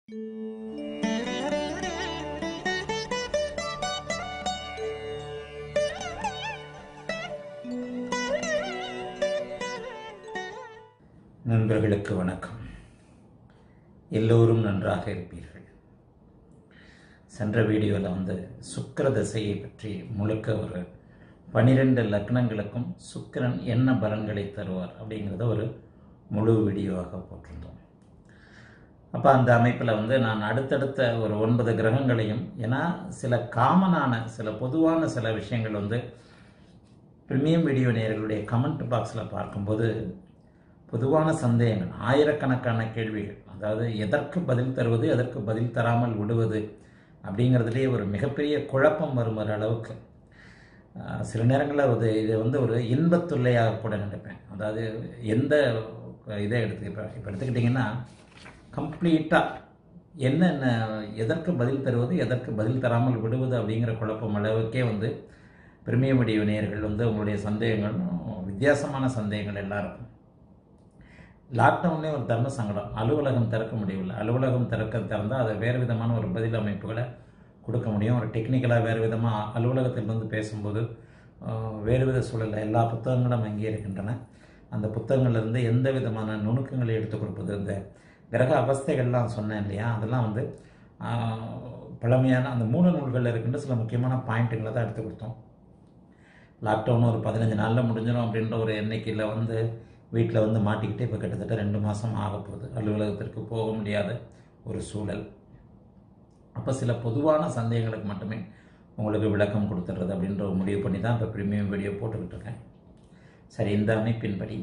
நண்பர்களுக்கு வணக்கம் எல்லோரும் நன்றாக இருப்பீர்கள் சென்ற வீடியோவில் வந்து சுக்கிர தசையை பற்றி முழுக்க ஒரு பனிரெண்டு லக்னங்களுக்கும் சுக்கிரன் என்ன பலன்களை தருவார் அப்படிங்கிறத ஒரு முழு வீடியோவாக போட்டிருந்தோம் அப்போ அந்த அமைப்பில் வந்து நான் அடுத்தடுத்த ஒரு ஒன்பது கிரகங்களையும் ஏன்னா சில காமனான சில பொதுவான சில விஷயங்கள் வந்து ப்ரீமியம் வீடியோ நேயர்களுடைய கமெண்ட் பாக்ஸில் பார்க்கும்போது பொதுவான சந்தேகங்கள் ஆயிரக்கணக்கான கேள்விகள் அதாவது எதற்கு பதில் தருவது எதற்கு பதில் தராமல் விடுவது அப்படிங்கிறதுலேயே ஒரு மிகப்பெரிய குழப்பம் வரும் ஒரு அளவுக்கு ஆஹ், சில நேரங்களில் அது இது வந்து ஒரு இன்பத் தொல்லையாக கூட நினைப்பேன் அதாவது எந்த இதை எடுத்து இப்போ இப்போ எடுத்துக்கிட்டிங்கன்னா கம்ப்ளீட்டாக என்னென்ன எதற்கு பதில் தருவது எதற்கு பதில் தராமல் விடுவது அப்படிங்கிற குழப்பம் அளவுக்கே வந்து பிரீமியம் வீடியோ நேயர்கள் வந்து உங்களுடைய சந்தேகங்கள் வித்தியாசமான சந்தேகங்கள் எல்லாம் இருக்கும் லாக்டவுன்லேயே ஒரு தர்ம சங்கடம் அலுவலகம் திறக்க முடியவில்லை அலுவலகம் திறக்க திறந்தால் அது வேறு விதமான ஒரு பதில் அமைப்புகளை கொடுக்க முடியும் ஒரு டெக்னிக்கலாக வேறு விதமாக அலுவலகத்திலிருந்து பேசும்போது ஆஹ், வேறு வித சூழலில் எல்லா புத்தகங்களும் அங்கே இருக்கின்றன அந்த புத்தகங்கள்லேருந்து எந்த விதமான நுணுக்கங்களை எடுத்துக் கொடுப்பது இந்த கிரக அவஸ்தைகள்லாம் சொன்னேன் இல்லையா அதெல்லாம் வந்து ஆஹ், பழமையான அந்த மூல நூல்களில் இருக்கின்ற சில முக்கியமான பாயிண்ட்டுகளை தான் எடுத்து கொடுத்தோம் லாக்டவுன் ஒரு பதினஞ்சு நாளில் முடிஞ்சிடும் அப்படின்ற ஒரு எண்ணிக்கையில் வந்து வீட்டில் வந்து மாட்டிக்கிட்டு இப்போ கிட்டத்தட்ட ரெண்டு மாதம் ஆக போகுது அலுவலகத்திற்கு போக முடியாத ஒரு சூழல் அப்போ சில பொதுவான சந்தேகங்களுக்கு மட்டுமே உங்களுக்கு விளக்கம் கொடுத்துட்றது அப்படின்ற ஒரு முடிவு பண்ணி தான் இப்போ ப்ரீமியம் வீடியோ போட்டுக்கிட்டு இருக்கேன் சரி இந்த அமைப்பின்படி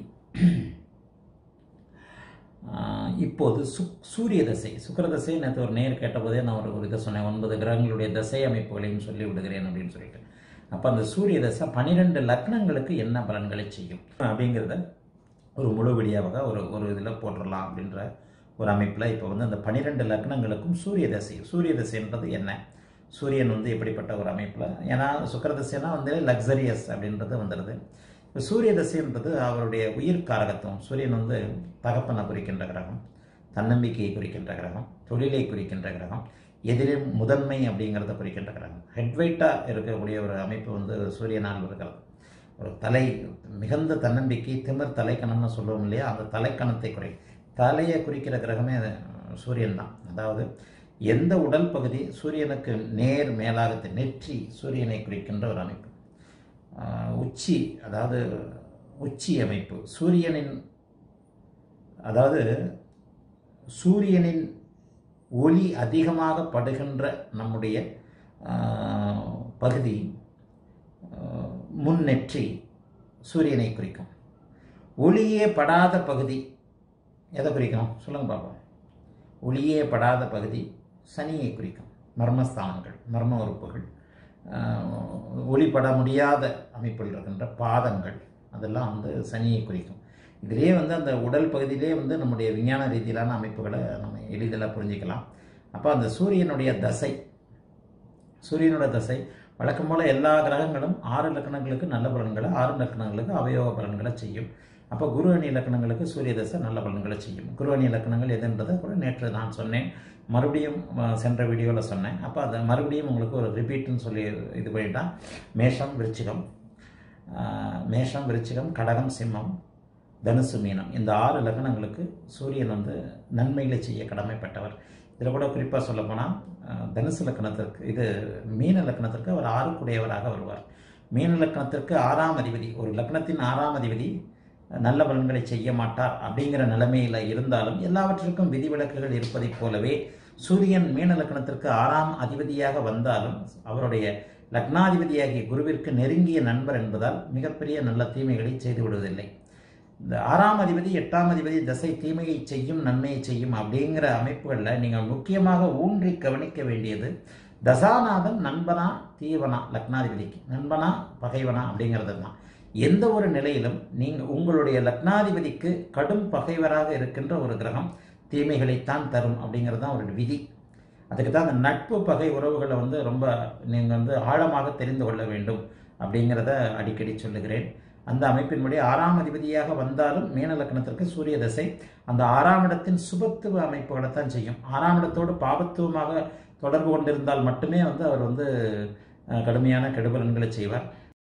ஆஹ், இப்போது சுக் சூரிய தசை சுக்கிர தசை நேற்று ஒரு நேர் கேட்டபோதே நான் ஒரு ஒரு இதை சொன்னேன் ஒன்பது கிரகங்களுடைய தசை அமைப்புகளையும் சொல்லி விடுகிறேன் அப்படின்னு சொல்லிட்டு அப்போ அந்த சூரிய தசை பன்னிரெண்டு லக்னங்களுக்கு என்ன பலன்களை செய்யும் அப்படிங்கிறத ஒரு முழு வெளியாக ஒரு ஒரு இதில் போட்டுடலாம் அப்படின்ற ஒரு அமைப்பில் இப்போ வந்து அந்த பன்னிரெண்டு லக்னங்களுக்கும் சூரிய தசை சூரிய தசைன்றது என்ன சூரியன் வந்து எப்படிப்பட்ட ஒரு அமைப்பில் ஏன்னா சுக்கிர தசைனா வந்து லக்ஸரியஸ் அப்படின்றது வந்துடுது இப்போ சூரிய தசைன்றது அவருடைய உயிர் காரகத்துவம் சூரியன் வந்து தகப்பனை குறிக்கின்ற கிரகம் தன்னம்பிக்கையை குறிக்கின்ற கிரகம் தொழிலை குறிக்கின்ற கிரகம் எதிலும் முதன்மை அப்படிங்கிறத குறிக்கின்ற கிரகம் ஹெட்வைட்டாக இருக்கக்கூடிய ஒரு அமைப்பு வந்து சூரியனால் இருக்கிறது ஒரு தலை மிகுந்த தன்னம்பிக்கை திமிர் தலைக்கணம்னு சொல்லுவோம் இல்லையா அந்த தலைக்கணத்தை குறை தலையை குறிக்கிற கிரகமே அது சூரியன் தான் அதாவது எந்த உடல் பகுதி சூரியனுக்கு நேர் மேலாக தெ- நெற்றி சூரியனை குறிக்கின்ற ஒரு அமைப்பு ஆஹ் உச்சி அதாவது உச்சி அமைப்பு சூரியனின் அதாவது சூரியனின் ஒளி அதிகமாக படுகின்ற நம்முடைய ஆஹ், பகுதி ஆஹ், முன்னெற்றி சூரியனை குறிக்கும் ஒளியே படாத பகுதி எதை குறிக்கும் சொல்லுங்க பார்ப்போம் ஒளியே படாத பகுதி சனியை குறிக்கும் மர்மஸ்தானங்கள் மர்ம உறுப்புகள் ஆஹ், ஒளிப்பட முடியாத அமைப்பில் இருக்கின்ற பாதங்கள் அதெல்லாம் வந்து சனியை குறிக்கும் இதிலே வந்து அந்த உடல் பகுதியிலே வந்து நம்முடைய விஞ்ஞான ரீதியிலான அமைப்புகளை நம்ம எளிதில் புரிஞ்சிக்கலாம் அப்போ அந்த சூரியனுடைய தசை சூரியனோட தசை வழக்கம் போல் எல்லா கிரகங்களும் ஆறு லக்கணங்களுக்கு நல்ல பலன்களை ஆறு லக்கணங்களுக்கு அவயோக பலன்களை செய்யும் அப்போ குரு அணி லக்கணங்களுக்கு சூரிய தசை நல்ல பலன்களை செய்யும் குரு அணி லக்கணங்கள் எதுன்றதை கூட நேற்று நான் சொன்னேன் மறுபடியும் அஹ், சென்ற வீடியோவில் சொன்னேன் அப்போ அதை மறுபடியும் உங்களுக்கு ஒரு ரிப்பீட்னு சொல்லி இது பண்ணிட்டா மேஷம் விருச்சிகம் ஆஹ், மேஷம் விருச்சிகம் கடகம் சிம்மம் தனுசு மீனம் இந்த ஆறு லக்னங்களுக்கு சூரியன் வந்து நன்மைகளை செய்ய கடமைப்பட்டவர் இதில் கூட குறிப்பாக சொல்லப்போனால் தனுசு லக்னத்திற்கு இது மீன லக்னத்திற்கு அவர் ஆறுக்குடையவராக வருவார் மீன லக்னத்திற்கு ஆறாம் அதிபதி ஒரு லக்னத்தின் ஆறாம் அதிபதி நல்ல பலன்களை செய்ய மாட்டார் அப்படிங்கிற நிலைமையில் இருந்தாலும் எல்லாவற்றிற்கும் விதிவிலக்குகள் இருப்பதைப் போலவே சூரியன் மீன லக்னத்திற்கு ஆறாம் அதிபதியாக வந்தாலும் அவருடைய லக்னாதிபதியாகிய குருவிற்கு நெருங்கிய நண்பர் என்பதால் மிகப்பெரிய நல்ல தீமைகளை செய்து விடுவதில்லை இந்த ஆறாம் அதிபதி எட்டாம் அதிபதி தசை தீமையை செய்யும் நன்மையை செய்யும் அப்படிங்கிற அமைப்புகளில் நீங்கள் முக்கியமாக ஊன்றி கவனிக்க வேண்டியது தசாநாதன் நண்பனா தீவனா லக்னாதிபதிக்கு நண்பனா பகைவனா அப்படிங்கிறது தான் எந்த ஒரு நிலையிலும் நீங்கள் உங்களுடைய லக்னாதிபதிக்கு கடும் பகைவராக இருக்கின்ற ஒரு கிரகம் தீமைகளைத்தான் தரும் அப்படிங்கிறது தான் ஒரு விதி அதுக்கு தான் அந்த நட்பு பகை உறவுகளை வந்து ரொம்ப நீங்கள் வந்து ஆழமாக தெரிந்து கொள்ள வேண்டும் அப்படிங்கிறத அடிக்கடி சொல்லுகிறேன் அந்த அமைப்பின்படி ஆறாம் அதிபதியாக வந்தாலும் மீன லக்னத்திற்கு சூரிய தசை அந்த ஆறாம் இடத்தின் சுபத்துவ அமைப்புகளைத்தான் செய்யும் ஆறாம் இடத்தோடு பாபத்துவமாக தொடர்பு கொண்டிருந்தால் மட்டுமே வந்து அவர் வந்து அஹ், கடுமையான கெடுபலன்களை செய்வார்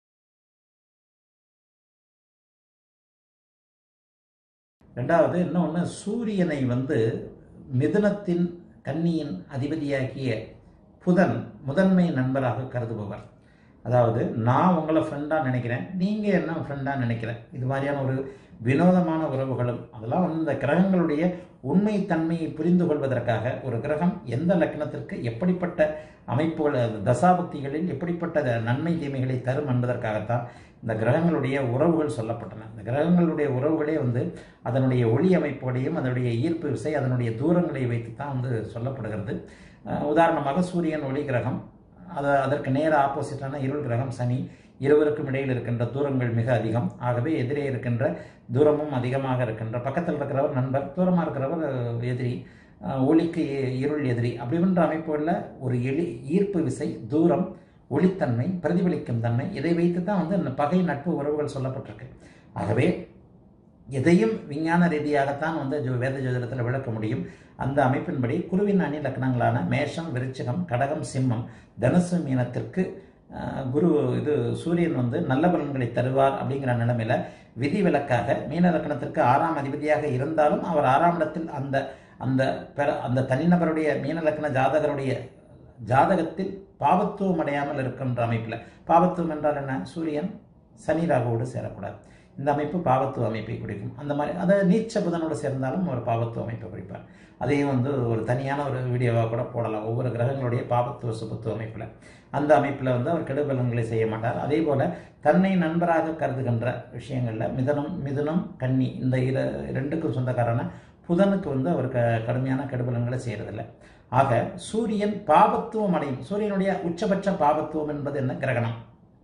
ரெண்டாவது இன்னொன்று சூரியனை வந்து மிதுனத்தின் கன்னியின் அதிபதியாகிய புதன் முதன்மை நண்பராக கருதுபவர் அதாவது நான் உங்களை ஃப்ரெண்டாக நினைக்கிறேன் நீங்கள் என்ன ஃப்ரெண்டாக நினைக்கிறேன் இது மாதிரியான ஒரு வினோதமான உறவுகளும் அதெல்லாம் வந்து இந்த கிரகங்களுடைய உண்மை தன்மையை புரிந்து கொள்வதற்காக ஒரு கிரகம் எந்த லக்னத்திற்கு எப்படிப்பட்ட அமைப்புகள் அது தசாபக்திகளில் எப்படிப்பட்ட நன்மை தீமைகளை தரும் என்பதற்காகத்தான் இந்த கிரகங்களுடைய உறவுகள் சொல்லப்பட்டன இந்த கிரகங்களுடைய உறவுகளே வந்து அதனுடைய ஒளி அமைப்போடையும் அதனுடைய ஈர்ப்பு விசை அதனுடைய தூரங்களை வைத்து தான் வந்து சொல்லப்படுகிறது அஹ் உதாரணமாக சூரியன் ஒளி கிரகம் அது அதற்கு நேர ஆப்போசிட்டான இருள் கிரகம் சனி இருவருக்கும் இடையில் இருக்கின்ற தூரங்கள் மிக அதிகம் ஆகவே எதிரே இருக்கின்ற தூரமும் அதிகமாக இருக்கின்ற பக்கத்தில் இருக்கிறவர் நண்பர் தூரமாக இருக்கிறவர் அஹ், எதிரி அஹ், ஒளிக்கு இ- இருள் எதிரி அப்படின்ற அமைப்புகளில் ஒரு எளி ஈர்ப்பு விசை தூரம் ஒளித்தன்மை பிரதிபலிக்கும் தன்மை இதை வைத்து தான் வந்து இந்த பகை நட்பு உறவுகள் சொல்லப்பட்டிருக்கு ஆகவே எதையும் விஞ்ஞான ரீதியாகத்தான் வந்து ஜோ- வேத ஜோதிடத்தில் விளக்க முடியும் அந்த அமைப்பின்படி குருவின் அணி லக்னங்களான மேஷம் விருச்சிகம் கடகம் சிம்மம் தனுசு மீனத்திற்கு ஆஹ், குரு இது சூரியன் வந்து நல்ல பலன்களை தருவார் அப்படிங்கிற நிலைமையில விதிவிலக்காக மீன லக்னத்திற்கு ஆறாம் அதிபதியாக இருந்தாலும் அவர் ஆறாம் இடத்தில் அந்த அந்த பெற அந்த தனிநபருடைய மீன லக்ன ஜாதகருடைய ஜாதகத்தில் பாவத்துவம் அடையாமல் இருக்கின்ற அமைப்பில் பாவத்துவம் என்றால் என்ன சூரியன் சனி ராகுவோடு சேரக்கூடாது இந்த அமைப்பு பாவத்துவ அமைப்பை குறிக்கும் அந்த மாதிரி அதை நீச்ச புதனோடு சேர்ந்தாலும் ஒரு பாவத்துவ அமைப்பை குறிப்பார் அதையும் வந்து ஒரு தனியான ஒரு வீடியோவாக கூட போடலாம் ஒவ்வொரு கிரகங்களுடைய பாவத்துவ சுபத்துவ அமைப்பில் அந்த அமைப்பில் வந்து அவர் கெடுபலன்களை செய்ய மாட்டார் அதே போல தன்னை நண்பராக கருதுகின்ற விஷயங்களில் மிதனம் மிதுனம் கன்னி இந்த இர ரெண்டுக்கும் சொந்தக்காரான புதனுக்கு வந்து அவர் க கடுமையான கெடுபலன்களை செய்யறதில்லை ஆக சூரியன் பாபத்துவம் அடையும் சூரியனுடைய உச்சபட்ச பாபத்துவம் என்பது என்ன கிரகணம்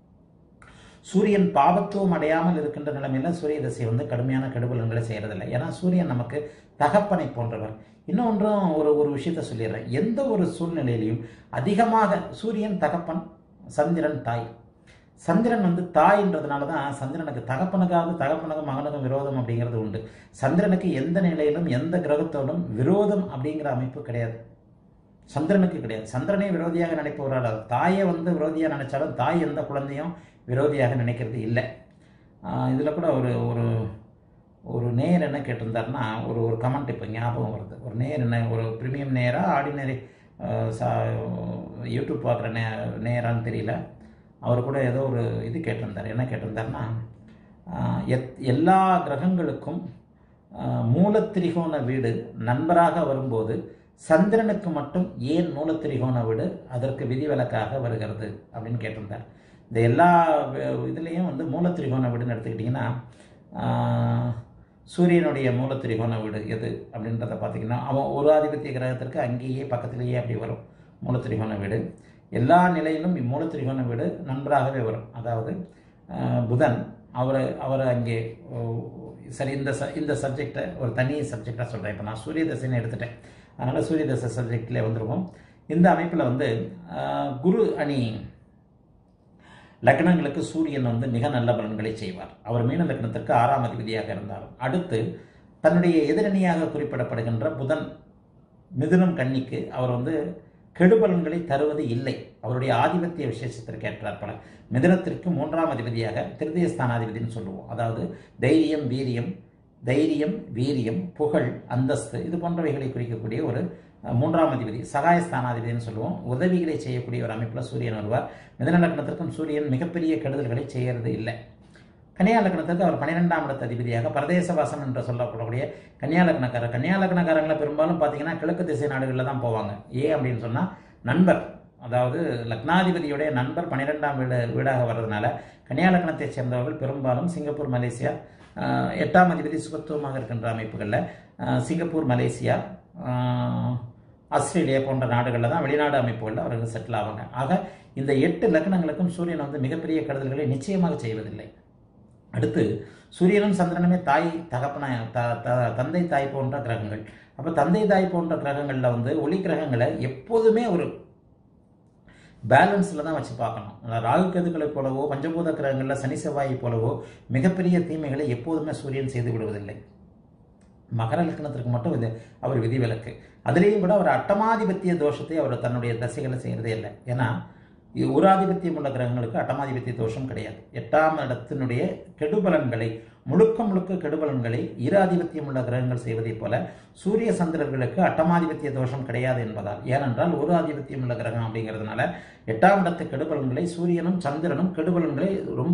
சூரியன் பாபத்துவம் அடையாமல் இருக்கின்ற நிலைமையில சூரிய தசை வந்து கடுமையான கெடுபலன்களை செய்யறதில்லை ஏன்னா சூரியன் நமக்கு தகப்பனை போன்றவர் இன்னொன்றும் ஒரு ஒரு விஷயத்த சொல்லிடுறேன் எந்த ஒரு சூழ்நிலையிலையும் அதிகமாக சூரியன் தகப்பன் சந்திரன் தாய் சந்திரன் வந்து தாய்ன்றதுனால தான் சந்திரனுக்கு தகப்பனுக்காவது தகப்பனுக்கும் மகனுக்கும் விரோதம் அப்படிங்கிறது உண்டு சந்திரனுக்கு எந்த நிலையிலும் எந்த கிரகத்தோடும் விரோதம் அப்படிங்கிற அமைப்பு கிடையாது சந்திரனுக்கு கிடையாது சந்திரனை விரோதியாக நினைப்பவரால் அது. தாயை வந்து விரோதியாக நினைச்சாலும் தாய் எந்த குழந்தையும் விரோதியாக நினைக்கிறது இல்லை இதில் கூட ஒரு ஒரு ஒரு நேர் என்ன கேட்டிருந்தாருன்னா ஒரு ஒரு கமெண்ட் இப்போ ஞாபகம் வருது ஒரு நேர் என்ன ஒரு ப்ரீமியம் நேரா ஆர்டினரி சா யூடியூப் பார்க்குற நே நேரான்னு தெரியல அவர் கூட ஏதோ ஒரு இது கேட்டிருந்தார் என்ன கேட்டிருந்தாருன்னா ஆஹ் எத் எல்லா கிரகங்களுக்கும் ஆஹ் மூலத்திரிகோண வீடு நண்பராக வரும்போது சந்திரனுக்கு மட்டும் ஏன் மூலத்திரிகோண வீடு அதற்கு விதிவிலக்காக வருகிறது அப்படின்னு கேட்டிருந்தார் இந்த எல்லா வி- இதுலேயும் வந்து மூலத்திரிகோண வீடுன்னு எடுத்துக்கிட்டிங்கன்னா ஆஹ் சூரியனுடைய மூலத்திரிகோண வீடு எது அப்படின்றத பார்த்தீங்கன்னா அவன் ஒரு ஆதிபத்திய கிரகத்திற்கு அங்கேயே பக்கத்திலேயே அப்படி வரும் மூலத்திரிகோண வீடு எல்லா நிலையிலும் இம்மூலத்திரிகோண வீடு நன்றாகவே வரும் அதாவது ஆஹ் புதன் அவரை அவரை அங்கே ஓ, சரி இந்த ச இந்த சப்ஜெக்டை ஒரு தனி சப்ஜெக்டாக சொல்கிறேன் இப்போ நான் சூரிய தசைன்னு எடுத்துட்டேன் அதனால் சூரிய தசை சப்ஜெக்ட்லேயே வந்துருவோம் இந்த அமைப்பில் வந்து ஆஹ் குரு அணி லக்னங்களுக்கு சூரியன் வந்து மிக நல்ல பலன்களை செய்வார் அவர் மீன லக்னத்திற்கு ஆறாம் அதிபதியாக இருந்தாலும் அடுத்து தன்னுடைய எதிரணியாக குறிப்பிடப்படுகின்ற புதன் மிதுனம் கன்னிக்கு அவர் வந்து கெடுபலன்களை தருவது இல்லை அவருடைய ஆதிபத்திய விசேஷத்திற்கு ஏற்றார் பல மிதுனத்திற்கு மூன்றாம் அதிபதியாக திருதய ஸ்தானாதிபதினு சொல்லுவோம் அதாவது தைரியம் வீரியம் தைரியம் வீரியம் புகழ் அந்தஸ்து இது போன்றவைகளை குறிக்கக்கூடிய ஒரு அஹ், மூன்றாம் அதிபதி சகாய ஸ்தானாதிபதினு சொல்லுவோம் உதவிகளை செய்யக்கூடிய ஒரு அமைப்பில் சூரியன் வருவார் மிதன லக்னத்திற்கும் சூரியன் மிகப்பெரிய கெடுதல்களை செய்யறது இல்லை கன்னியா லக்னத்துக்கு அவர் பன்னிரெண்டாம் இடத்து அதிபதியாக பரதேசவாசம் என்று சொல்லப்படக்கூடிய கன்னியா லக்னக்காரர் கன்னியா லக்னக்காரங்களை பெரும்பாலும் பார்த்தீங்கன்னா கிழக்கு திசை நாடுகளில் தான் போவாங்க ஏன் அப்படின்னு சொன்னால் நண்பர் அதாவது லக்னாதிபதியுடைய நண்பர் பன்னிரெண்டாம் வீடு வீடாக வர்றதுனால கன்னியா லக்னத்தைச் சேர்ந்தவர்கள் பெரும்பாலும் சிங்கப்பூர் மலேசியா ஆஹ், எட்டாம் அதிபதி சுகத்துவமாக இருக்கின்ற அமைப்புகளில் ஆஹ், சிங்கப்பூர் மலேசியா ஆஹ், ஆஸ்திரேலியா போன்ற நாடுகளில் தான் வெளிநாடு அமைப்புகளில் அவர்கள் செட்டில் ஆவாங்க ஆக இந்த எட்டு லக்னங்களுக்கும் சூரியன் வந்து மிகப்பெரிய கெடுதல்களை நிச்சயமாக செய்வதில்லை அடுத்து சூரியனும் சந்திரனுமே தாய் தகப்பன த த- தந்தை தாய் போன்ற கிரகங்கள் அப்போ தந்தை தாய் போன்ற கிரகங்களில் வந்து ஒளி கிரகங்களை எப்போதுமே ஒரு பேலன்ஸில் தான் வச்சு பார்க்கணும் அதாவது ராகு கேதுக்களை போலவோ பஞ்சபூத கிரகங்களில் சனி செவ்வாயை போலவோ மிகப்பெரிய தீமைகளை எப்போதுமே சூரியன் செய்து விடுவதில்லை மகர லக்னத்திற்கு மட்டும் இது அவர் விதிவிலக்கு அதுலேயும் கூட அவர் அட்டமாதிபத்திய தோஷத்தை அவர் தன்னுடைய தசைகளை செய்கிறதே இல்லை ஏன்னா இது ஒரு ஆதிபத்தியம் உள்ள கிரகங்களுக்கு அட்டமாதிபத்திய தோஷம் கிடையாது எட்டாம் இடத்தினுடைய கெடுபலன்களை முழுக்க முழுக்க கெடுபலன்களை இரு ஆதிபத்தியம் உள்ள கிரகங்கள் செய்வதைப் போல சூரிய சந்திரர்களுக்கு அட்டமாதிபத்திய தோஷம் கிடையாது என்பதால் ஏனென்றால் ஒரு ஆதிபத்தியம் உள்ள கிரகம் அப்படிங்கிறதுனால எட்டாம் இடத்து கெடுபலன்களை சூரியனும் சந்திரனும் கெடுபலன்களை ரொம்ப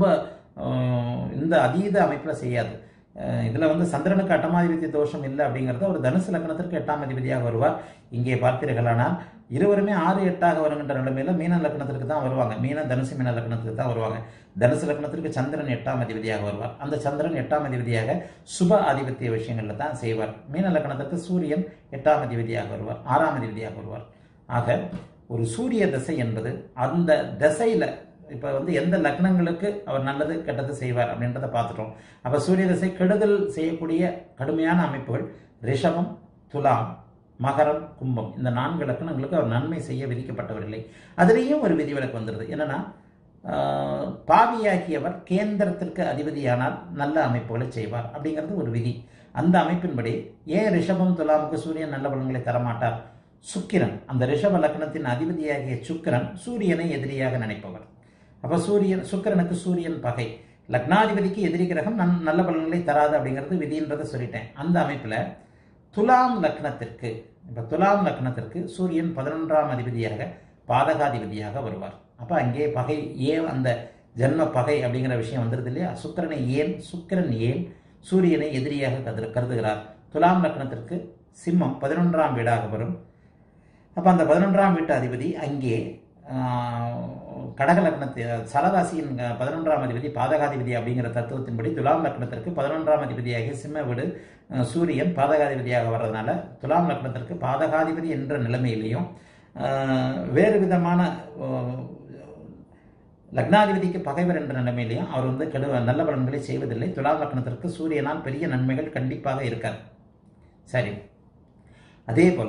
ஆஹ், இந்த அதீத அமைப்பில் செய்யாது இதில் வந்து சந்திரனுக்கு அட்டமாதிபத்திய தோஷம் இல்லை அப்படிங்கிறத ஒரு தனுசு லக்னத்திற்கு எட்டாம் அதிபதியாக வருவார் இங்கே பார்த்தீர்களானால் இருவருமே ஆறு எட்டாக வருகின்ற நிலைமையில மீன லக்னத்திற்கு தான் வருவாங்க மீன தனுசு மீன லக்னத்துக்கு தான் வருவாங்க தனுசு லக்னத்திற்கு சந்திரன் எட்டாம் அதிபதியாக வருவார் அந்த சந்திரன் எட்டாம் அதிபதியாக சுப ஆதிபத்திய விஷயங்களில் தான் செய்வார் மீன லக்னத்திற்கு சூரியன் எட்டாம் அதிபதியாக வருவார் ஆறாம் அதிபதியாக வருவார் ஆக ஒரு சூரிய தசை என்பது அந்த தசையில இப்போ வந்து எந்த லக்னங்களுக்கு அவர் நல்லது கெட்டது செய்வார் அப்படின்றத பார்த்துட்டோம் அப்போ சூரிய தசை கெடுதல் செய்யக்கூடிய கடுமையான அமைப்புகள் ரிஷபம் துலாம் மகரம் கும்பம் இந்த நான்கு லக்னங்களுக்கு அவர் நன்மை செய்ய விதிக்கப்பட்டவரில்லை அதுலேயும் ஒரு விதிவிலக்கு வந்துடுது என்னன்னா ஆஹ், பாவியாகியவர் கேந்திரத்திற்கு அதிபதியானால் நல்ல அமைப்புகளை செய்வார் அப்படிங்கிறது ஒரு விதி அந்த அமைப்பின்படி ஏன் ரிஷபம் துலாமுக்கு சூரியன் நல்ல பலன்களை தரமாட்டார் சுக்கிரன் அந்த ரிஷப லக்னத்தின் அதிபதியாகிய சுக்கிரன் சூரியனை எதிரியாக நினைப்பவர் அப்போ சூரியன் சுக்கிரனுக்கு சூரியன் பகை லக்னாதிபதிக்கு எதிரி கிரகம் நன் நல்ல பலன்களை தராது அப்படிங்கிறது விதின்றதை சொல்லிட்டேன் அந்த அமைப்பில் துலாம் லக்னத்திற்கு இப்போ துலாம் லக்னத்திற்கு சூரியன் பதினொன்றாம் அதிபதியாக பாதகாதிபதியாக வருவார் அப்போ அங்கே பகை ஏன் அந்த ஜென்ம பகை அப்படிங்கிற விஷயம் வந்துருது இல்லையா சுக்கிரனை ஏன் சுக்கிரன் ஏன் சூரியனை எதிரியாக கருது கருதுகிறார் துலாம் லக்னத்திற்கு சிம்மம் பதினொன்றாம் வீடாக வரும் அப்போ அந்த பதினொன்றாம் வீட்டு அதிபதி அங்கே ஆஹ், கடக லக்னத்தை சரராசியின் அஹ், பதினொன்றாம் அதிபதி பாதகாதிபதி அப்படிங்கிற தத்துவத்தின்படி துலாம் லக்னத்திற்கு பதினொன்றாம் அதிபதியாகிய சிம்ம வீடு அஹ், சூரியன் பாதகாதிபதியாக வர்றதுனால துலாம் லக்னத்திற்கு பாதகாதிபதி என்ற நிலைமையிலையும் ஆஹ், வேறு விதமான ஆஹ், லக்னாதிபதிக்கு பகைவர் என்ற நிலைமையிலையும் அவர் வந்து கெடு நல்ல பலன்களை செய்வதில்லை துலாம் லக்னத்திற்கு சூரியனால் பெரிய நன்மைகள் கண்டிப்பாக இருக்காது சரி அதே போல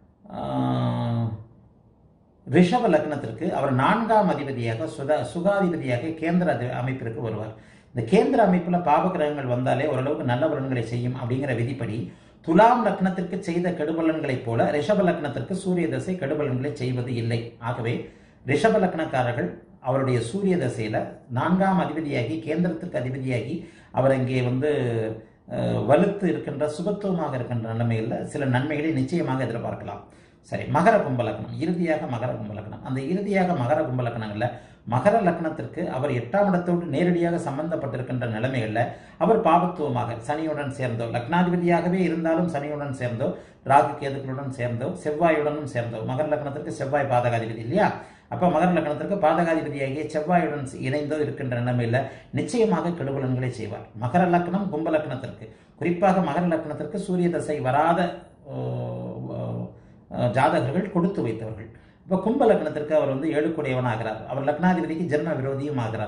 ஆஹ், ரிஷப லக்னத்திற்கு அவர் நான்காம் அதிபதியாக சுதா சுகாதிபதியாக கேந்திர அதி- அமைப்பிற்கு வருவார் இந்த கேந்திர அமைப்பில் பாவகிரகங்கள் வந்தாலே ஓரளவுக்கு நல்ல பலன்களை செய்யும் அப்படிங்கிற விதிப்படி துலாம் லக்னத்திற்கு செய்த கெடுபலன்களைப் போல ரிஷப லக்னத்திற்கு சூரிய தசை கெடுபலன்களை செய்வது இல்லை ஆகவே ரிஷப லக்னக்காரர்கள் அவருடைய சூரிய தசையில நான்காம் அதிபதியாகி கேந்திரத்திற்கு அதிபதியாகி அவர் இங்கே வந்து அஹ், வலுத்து இருக்கின்ற சுபத்துவமாக இருக்கின்ற நிலைமையில் சில நன்மைகளை நிச்சயமாக எதிர்பார்க்கலாம் சரி மகர கும்ப லக்னம் இறுதியாக மகர கும்ப லக்னம் அந்த இறுதியாக மகர கும்ப லக்னங்கள்ல மகர லக்னத்திற்கு அவர் எட்டாம் இடத்தோடு நேரடியாக சம்பந்தப்பட்டிருக்கின்ற நிலைமைகள்ல அவர் பாபத்துவமாக சனியுடன் சேர்ந்தோ லக்னாதிபதியாகவே இருந்தாலும் சனியுடன் சேர்ந்தோ ராகு கேதுக்களுடன் சேர்ந்தோ செவ்வாயுடனும் சேர்ந்தோ மகர லக்னத்திற்கு செவ்வாய் பாதகாதிபதி இல்லையா அப்ப மகர லக்னத்திற்கு பாதகாதிபதியாகிய செவ்வாயுடன் இணைந்தோ இருக்கின்ற நிலைமையில நிச்சயமாக கெடுபலன்களை செய்வார் மகர லக்னம் கும்ப லக்னத்திற்கு குறிப்பாக மகர லக்னத்திற்கு சூரிய தசை வராத ஓ, ஓ, ஜாதகர்கள் கொடுத்து வைத்தவர்கள் இப்போ கும்ப லக்னத்திற்கு அவர் வந்து ஏழுக்குடையவன் ஆகிறார் அவர் லக்னாதிபதிக்கு ஜென்ம விரோதியும் ஆகிறார்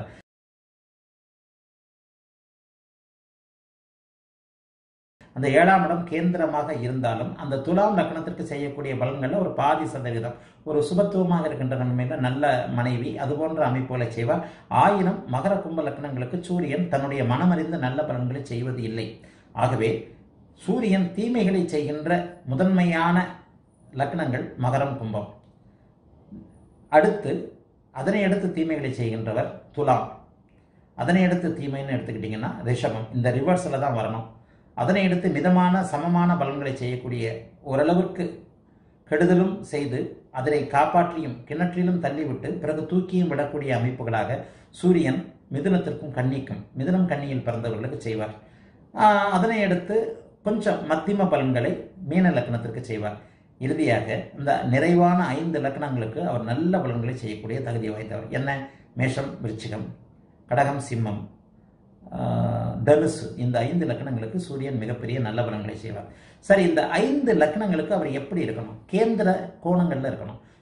அந்த ஏழாம் இடம் கேந்திரமாக இருந்தாலும் அந்த துலாம் லக்னத்திற்கு செய்யக்கூடிய பலன்கள்ல ஒரு பாதி சதவீதம் ஒரு சுபத்துவமாக இருக்கின்ற நன்மையில நல்ல மனைவி அது போன்ற அமைப்புகளை செய்வார் ஆயினும் மகர கும்ப லக்னங்களுக்கு சூரியன் தன்னுடைய மனமறிந்து நல்ல பலன்களை செய்வது இல்லை ஆகவே சூரியன் தீமைகளை செய்கின்ற முதன்மையான லக்னங்கள் மகரம் கும்பம் அடுத்து அதனை அடுத்து தீமைகளை செய்கின்றவர் துலாம் அதனை அடுத்து தீமைன்னு எடுத்துக்கிட்டிங்கன்னா ரிஷபம் இந்த ரிவர்ஸில் தான் வரணும் அதனை அடுத்து மிதமான சமமான பலன்களை செய்யக்கூடிய ஓரளவிற்கு கெடுதலும் செய்து அதனை காப்பாற்றியும் கிணற்றிலும் தள்ளிவிட்டு பிறகு தூக்கியும் விடக்கூடிய அமைப்புகளாக சூரியன் மிதுனத்திற்கும் கன்னிக்கும் மிதுனம் கன்னியில் பிறந்தவர்களுக்கு செய்வார் ஆஹ் அதனை அடுத்து கொஞ்சம் மத்திம பலன்களை மீன லக்னத்திற்கு செய்வார் இறுதியாக இந்த நிறைவான ஐந்து லக்னங்களுக்கு அவர் நல்ல பலன்களை செய்யக்கூடிய தகுதி வாய்ந்தவர் என்ன மேஷம் விருச்சிகம் கடகம் சிம்மம் ஆஹ், தனுசு இந்த ஐந்து லக்னங்களுக்கு சூரியன் மிகப்பெரிய நல்ல பலன்களை செய்வார் சரி இந்த ஐந்து லக்னங்களுக்கு அவர் எப்படி இருக்கணும் கேந்திர கோணங்கள்ல இருக்கணும்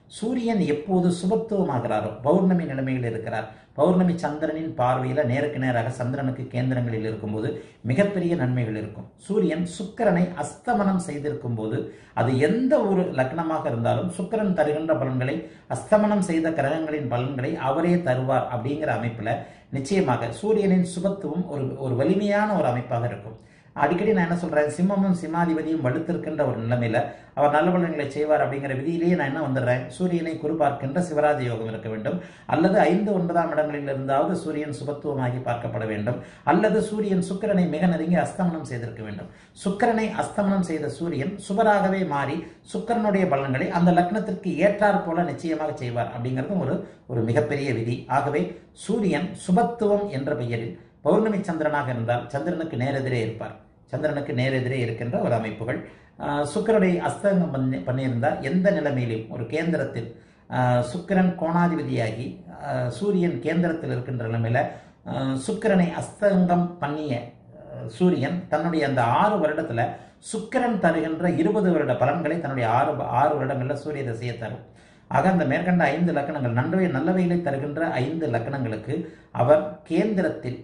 சூரியன் எப்போது சுபத்துவமாகிறாரோ பௌர்ணமி நிலைமையில் இருக்கிறார் பௌர்ணமி சந்திரனின் பார்வையில நேருக்கு நேராக சந்திரனுக்கு கேந்திரங்களில் இருக்கும்போது மிகப்பெரிய நன்மைகள் இருக்கும் சூரியன் சுக்கிரனை அஸ்தமனம் செய்திருக்கும் போது அது எந்த ஒரு லக்னமாக இருந்தாலும் சுக்கிரன் தருகின்ற பலன்களை அஸ்தமனம் செய்த கிரகங்களின் பலன்களை அவரே தருவார் அப்படிங்கிற அமைப்புல நிச்சயமாக சூரியனின் சுபத்துவம் ஒரு ஒரு வலிமையான ஒரு அமைப்பாக இருக்கும் அடிக்கடி நான் என்ன சொல்றேன் சிம்மமும் சிம்மாதிபதியும் வலுத்திருக்கின்ற ஒரு நிலைமையில அவர் நல்ல பலன்களை செய்வார் அப்படிங்கிற விதியிலேயே நான் என்ன வந்துடுறேன் சூரியனை குறிபார்க்கின்ற சிவராஜ யோகம் இருக்க வேண்டும் அல்லது ஐந்து ஒன்பதாம் இடங்களில் இருந்தாவது சூரியன் சுபத்துவமாகி பார்க்கப்பட வேண்டும் அல்லது சூரியன் சுக்கிரனை மிக நெருங்கி அஸ்தமனம் செய்திருக்க வேண்டும் சுக்கிரனை அஸ்தமனம் செய்த சூரியன் சுபராகவே மாறி சுக்கிரனுடைய பலன்களை அந்த லக்னத்திற்கு ஏற்றாற் போல நிச்சயமாக செய்வார் அப்படிங்கிறதும் ஒரு ஒரு மிகப்பெரிய விதி ஆகவே சூரியன் சுபத்துவம் என்ற பெயரில் பௌர்ணமி சந்திரனாக இருந்தால் சந்திரனுக்கு நேரெதிரே இருப்பார் சந்திரனுக்கு நேரெதிரே இருக்கின்ற ஒரு அமைப்புகள் ஆஹ் சுக்கிரனை அஸ்தங்கம் பண்ணி பண்ணியிருந்தால் எந்த நிலைமையிலும் ஒரு கேந்திரத்தில் ஆஹ் சுக்கிரன் கோணாதிபதியாகி ஆஹ் சூரியன் கேந்திரத்தில் இருக்கின்ற நிலைமையில ஆஹ் சுக்கிரனை அஸ்தங்கம் பண்ணிய ஆஹ் சூரியன் தன்னுடைய அந்த ஆறு வருடத்துல சுக்கிரன் தருகின்ற இருபது வருட பலன்களை தன்னுடைய ஆறு ஆறு வருடங்கள்ல சூரிய தசையை தரும் ஆக அந்த மேற்கண்ட ஐந்து லக்கணங்கள் நன்மை நல்லவைகளை தருகின்ற ஐந்து லக்கணங்களுக்கு அவர் கேந்திரத்தில்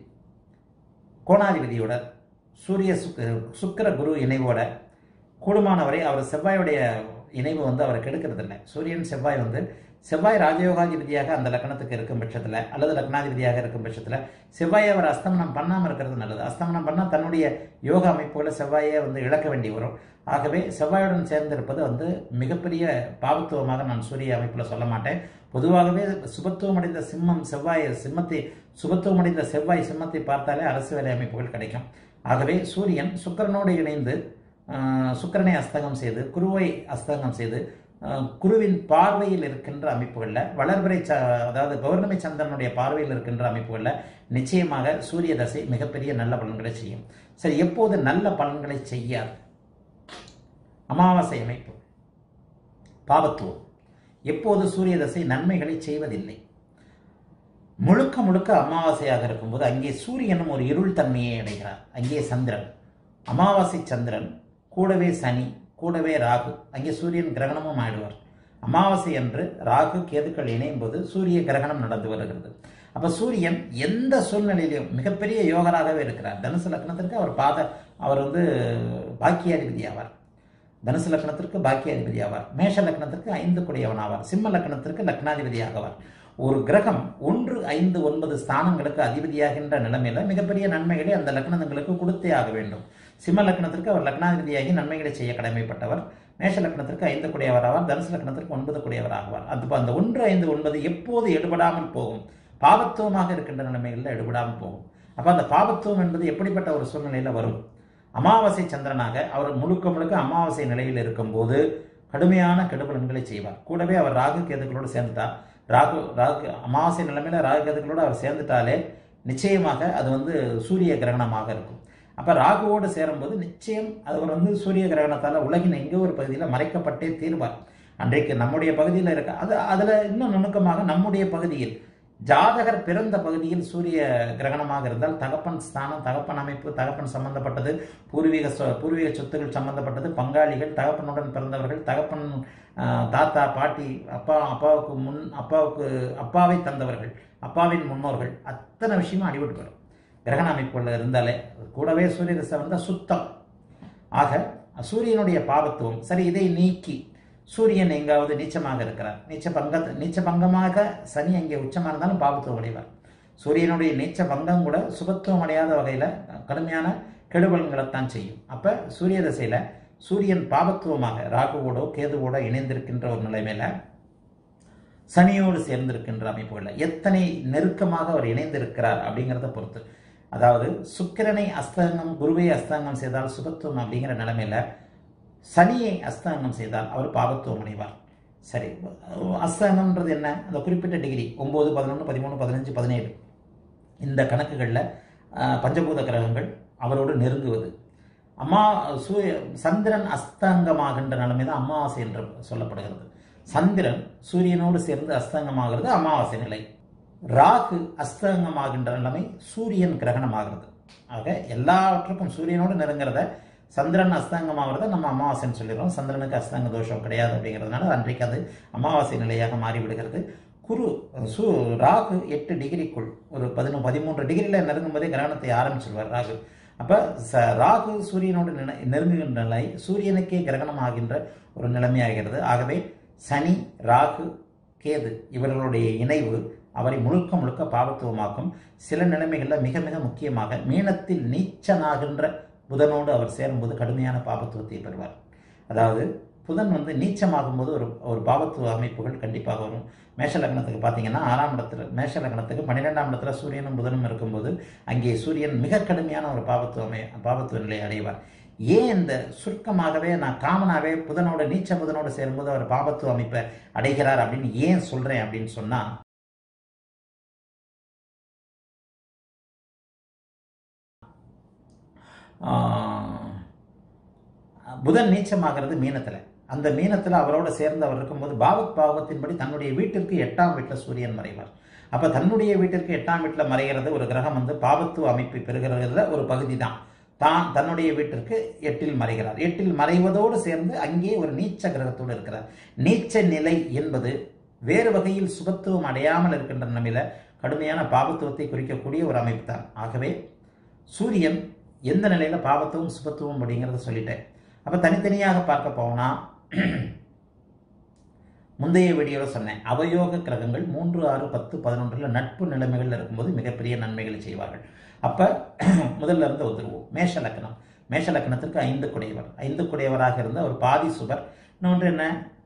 கோணாதிபதியோட சூரிய சுக்க சுக்கிர குரு இணைவோட கூடுமானவரை அவர் செவ்வாயுடைய இணைவு வந்து அவரை கெடுக்கிறதில்லை சூரியன் செவ்வாய் வந்து செவ்வாய் ராஜயோகாதிபதியாக அந்த லக்னத்துக்கு இருக்கும் பட்சத்தில் அல்லது லக்னாதிபதியாக இருக்கும் பட்சத்தில் செவ்வாயை அவர் அஸ்தமனம் பண்ணாமல் இருக்கிறது நல்லது அஸ்தமனம் பண்ணால் தன்னுடைய யோக அமைப்புகளை செவ்வாயை வந்து இழக்க வேண்டி வரும் ஆகவே செவ்வாயுடன் சேர்ந்திருப்பது வந்து மிகப்பெரிய பாவத்துவமாக நான் சூரிய அமைப்பில் சொல்ல மாட்டேன் பொதுவாகவே சுபத்துவம் அடைந்த சிம்மம் செவ்வாய் சிம்மத்தை சுபத்துவம் அடைந்த செவ்வாய் சிம்மத்தை பார்த்தாலே அரசு வேலை அமைப்புகள் கிடைக்கும் ஆகவே சூரியன் சுக்கிரனோடு இணைந்து ஆஹ், சுக்கிரனை அஸ்தங்கம் செய்து குருவை அஸ்தங்கம் செய்து ஆஹ், குருவின் பார்வையில் இருக்கின்ற அமைப்புகளில் வளர்பிறை ச அதாவது பௌர்ணமி சந்திரனுடைய பார்வையில் இருக்கின்ற அமைப்புகளில் நிச்சயமாக சூரிய தசை மிகப்பெரிய நல்ல பலன்களை செய்யும் சரி எப்போது நல்ல பலன்களை செய்யாது அமாவாசை அமைப்பு பாவத்துவம் எப்போது சூரிய தசை நன்மைகளை செய்வதில்லை முழுக்க முழுக்க அமாவாசையாக இருக்கும்போது அங்கே சூரியனும் ஒரு இருள் தன்மையை அடைகிறார் அங்கே சந்திரன் அமாவாசை சந்திரன் கூடவே சனி கூடவே ராகு அங்கே சூரியன் கிரகணமும் ஆயிடுவார் அமாவாசை அன்று ராகு கேதுக்கள் இணையும் போது சூரிய கிரகணம் நடந்து வருகிறது அப்ப சூரியன் எந்த சூழ்நிலையிலும் மிகப்பெரிய யோகராகவே இருக்கிறார் தனுசு லக்னத்திற்கு அவர் பாத அவர் வந்து பாக்கியாதிபதி ஆவார் தனுசு லக்னத்திற்கு பாக்கியாதிபதி ஆவார் மேஷ லக்னத்திற்கு ஐந்து குடையவன் ஆவார் சிம்ம லக்னத்திற்கு லக்னாதிபதி ஆகவார் ஒரு கிரகம் ஒன்று ஐந்து ஒன்பது ஸ்தானங்களுக்கு அதிபதியாகின்ற நிலைமையில மிகப்பெரிய நன்மைகளை அந்த லக்னங்களுக்கு கொடுத்தே ஆக வேண்டும் சிம்ம லக்னத்திற்கு அவர் லக்னாதிபதியாகி நன்மைகளை செய்ய கடமைப்பட்டவர் மேஷ லக்னத்திற்கு ஐந்து குடையவர் ஆவார் தனுசு லக்னத்திற்கு ஒன்பது குடையவர் ஆகுவார் அது அந்த ஒன்று ஐந்து ஒன்பது எப்போது எடுபடாமல் போகும் பாவத்துவமாக இருக்கின்ற நிலைமைகளில் எடுபடாமல் போகும் அப்ப அந்த பாவத்துவம் என்பது எப்படிப்பட்ட ஒரு சூழ்நிலையில வரும் அமாவாசை சந்திரனாக அவர் முழுக்க முழுக்க அமாவாசை நிலையில் இருக்கும்போது கடுமையான கெடுபலன்களை செய்வார் கூடவே அவர் ராகு கேதுக்களோடு சேர்ந்துட்டா ராகு ராகு அமாவாசை நிலைமையில ராகு கேதுக்களோடு அவர் சேர்ந்துட்டாலே நிச்சயமாக அது வந்து சூரிய கிரகணமாக இருக்கும் அப்ப ராகுவோடு சேரும்போது நிச்சயம் அவர் வந்து சூரிய கிரகணத்தால உலகின் எங்கோ ஒரு பகுதியில் மறைக்கப்பட்டே தீர்வார் அன்றைக்கு நம்முடைய பகுதியில் இருக்க அது அதுல இன்னும் நுணுக்கமாக நம்முடைய பகுதியில் ஜாதகர் பிறந்த பகுதியில் சூரிய கிரகணமாக இருந்தால் தகப்பன் ஸ்தானம் தகப்பன் அமைப்பு தகப்பன் சம்பந்தப்பட்டது பூர்வீக சொ- பூர்வீக சொத்துக்கள் சம்பந்தப்பட்டது பங்காளிகள் தகப்பனுடன் பிறந்தவர்கள் தகப்பன் ஆஹ், தாத்தா பாட்டி அப்பா அப்பாவுக்கு முன் அப்பாவுக்கு அப்பாவை தந்தவர்கள் அப்பாவின் முன்னோர்கள் அத்தனை விஷயமும் அடிபட்டு வரும் கிரகண அமைப்புகள் இருந்தாலே கூடவே சூரிய திசை வந்தால் சுத்தம் ஆக சூரியனுடைய பாவத்துவம் சரி இதை நீக்கி சூரியன் எங்காவது நீச்சமாக இருக்கிறார் நீச்ச பங்க நீச்ச பங்கமாக சனி அங்கே உச்சமாக இருந்தாலும் பாவத்துவம் அடைவார் சூரியனுடைய நீச்ச பங்கம் கூட சுபத்துவம் அடையாத வகையில் கடுமையான கெடுபலன்களைத்தான் செய்யும் அப்போ சூரிய திசையில் சூரியன் பாவத்துவமாக ராகுவோடோ கேதுவோடோ இணைந்திருக்கின்ற ஒரு நிலைமையில சனியோடு சேர்ந்திருக்கின்ற அமைப்புகளில் எத்தனை நெருக்கமாக அவர் இணைந்திருக்கிறார் அப்படிங்கிறத பொறுத்து அதாவது சுக்கிரனை அஸ்தங்கம் குருவை அஸ்தங்கம் செய்தால் சுபத்துவம் அப்படிங்கிற நிலைமையில சனியை அஸ்தங்கம் செய்தால் அவர் பாவத்துவம் அடைவார் சரி அஸ்தங்கம்ன்றது என்ன அந்த குறிப்பிட்ட டிகிரி ஒம்பது பதினொன்று பதிமூணு பதினஞ்சு பதினேழு இந்த கணக்குகளில் பஞ்சபூத கிரகங்கள் அவரோடு நெருங்குவது அம்மா சூரிய சந்திரன் அஸ்தங்கமாகின்ற நிலைமை தான் அமாவாசை என்று சொல்லப்படுகிறது சந்திரன் சூரியனோடு சேர்ந்து அஸ்தங்கமாகிறது அமாவாசை நிலை ராகு அஸ்தங்கமாகின்ற நிலைமை சூரியன் கிரகணமாகிறது ஆக எல்லாவற்றுக்கும் சூரியனோடு நெருங்கிறத சந்திரன் அஸ்தங்கமாகிறத நம்ம அமாவாசைன்னு சொல்லிடுறோம் சந்திரனுக்கு அஸ்தங்க தோஷம் கிடையாது அப்படிங்கிறதுனால அன்றைக்கு அது அமாவாசை நிலையாக மாறிவிடுகிறது குரு சு ராகு எட்டு டிகிரிக்குள் ஒரு பதினொன்று பதிமூன்று டிகிரியில் நெருங்கும் போதே கிரகணத்தை ஆரம்பிச்சிருவார் ராகு அப்போ ச ராகு சூரியனோடு நினை நெருங்குகின்ற நிலை சூரியனுக்கே கிரகணம் ஆகின்ற ஒரு நிலைமையாகிறது ஆகவே சனி ராகு கேது இவர்களுடைய இணைவு அவரை முழுக்க முழுக்க பாவத்துவமாக்கும் சில நிலைமைகளில் மிக மிக முக்கியமாக மீனத்தில் நீச்சனாகின்ற புதனோடு அவர் சேரும்போது கடுமையான பாபத்துவத்தை பெறுவார் அதாவது புதன் வந்து நீச்சமாகும் போது ஒரு ஒரு பாவத்துவ அமைப்புகள் கண்டிப்பாக வரும் மேஷ லக்னத்துக்கு பார்த்தீங்கன்னா ஆறாம் இடத்துல மேஷ லக்னத்துக்கு பன்னிரெண்டாம் இடத்துல சூரியனும் புதனும் இருக்கும்போது அங்கே சூரியன் மிக கடுமையான ஒரு பாவத்துவ அமை பாவத்துவ நிலையை அடைவார் ஏன் இந்த சுருக்கமாகவே நான் காமனாகவே புதனோட நீச்ச புதனோடு சேரும்போது அவர் பாவத்துவ அமைப்பை அடைகிறார் அப்படின்னு ஏன் சொல்கிறேன் அப்படின்னு சொன்னால் புதன் நீச்சமாகிறது மீனத்தில் அந்த மீனத்தில் அவரோட சேர்ந்து அவர் இருக்கும்போது பாவத் பாவத்தின்படி தன்னுடைய வீட்டிற்கு எட்டாம் வீட்டில் சூரியன் மறைவார் அப்போ தன்னுடைய வீட்டிற்கு எட்டாம் வீட்டில் மறைகிறது ஒரு கிரகம் வந்து பாவத்துவ அமைப்பை பெறுகிறதுல ஒரு பகுதி தான் தான் தன்னுடைய வீட்டிற்கு எட்டில் மறைகிறார் எட்டில் மறைவதோடு சேர்ந்து அங்கே ஒரு நீச்ச கிரகத்தோடு இருக்கிறார் நீச்ச நிலை என்பது வேறு வகையில் சுபத்துவம் அடையாமல் இருக்கின்ற நிலைமையில கடுமையான பாவத்துவத்தை குறிக்கக்கூடிய ஒரு அமைப்பு தான் ஆகவே சூரியன் எந்த நிலையில பாவத்துவம் சுபத்துவம் அப்படிங்கிறத சொல்லிட்டேன் அப்போ தனித்தனியாக பார்க்க போனா முந்தைய வீடியோவில் சொன்னேன் அவயோக கிரகங்கள் மூன்று ஆறு பத்து பதினொன்றில் நட்பு நிலைமைகள் இருக்கும்போது மிகப்பெரிய நன்மைகளை செய்வார்கள் அப்போ முதல்ல இருந்து வந்துருவோம் மேஷ லக்னம் மேஷ லக்னத்திற்கு ஐந்து குடையவர் ஐந்து குடையவராக இருந்த ஒரு பாதி சுபர் இன்னொன்று என்ன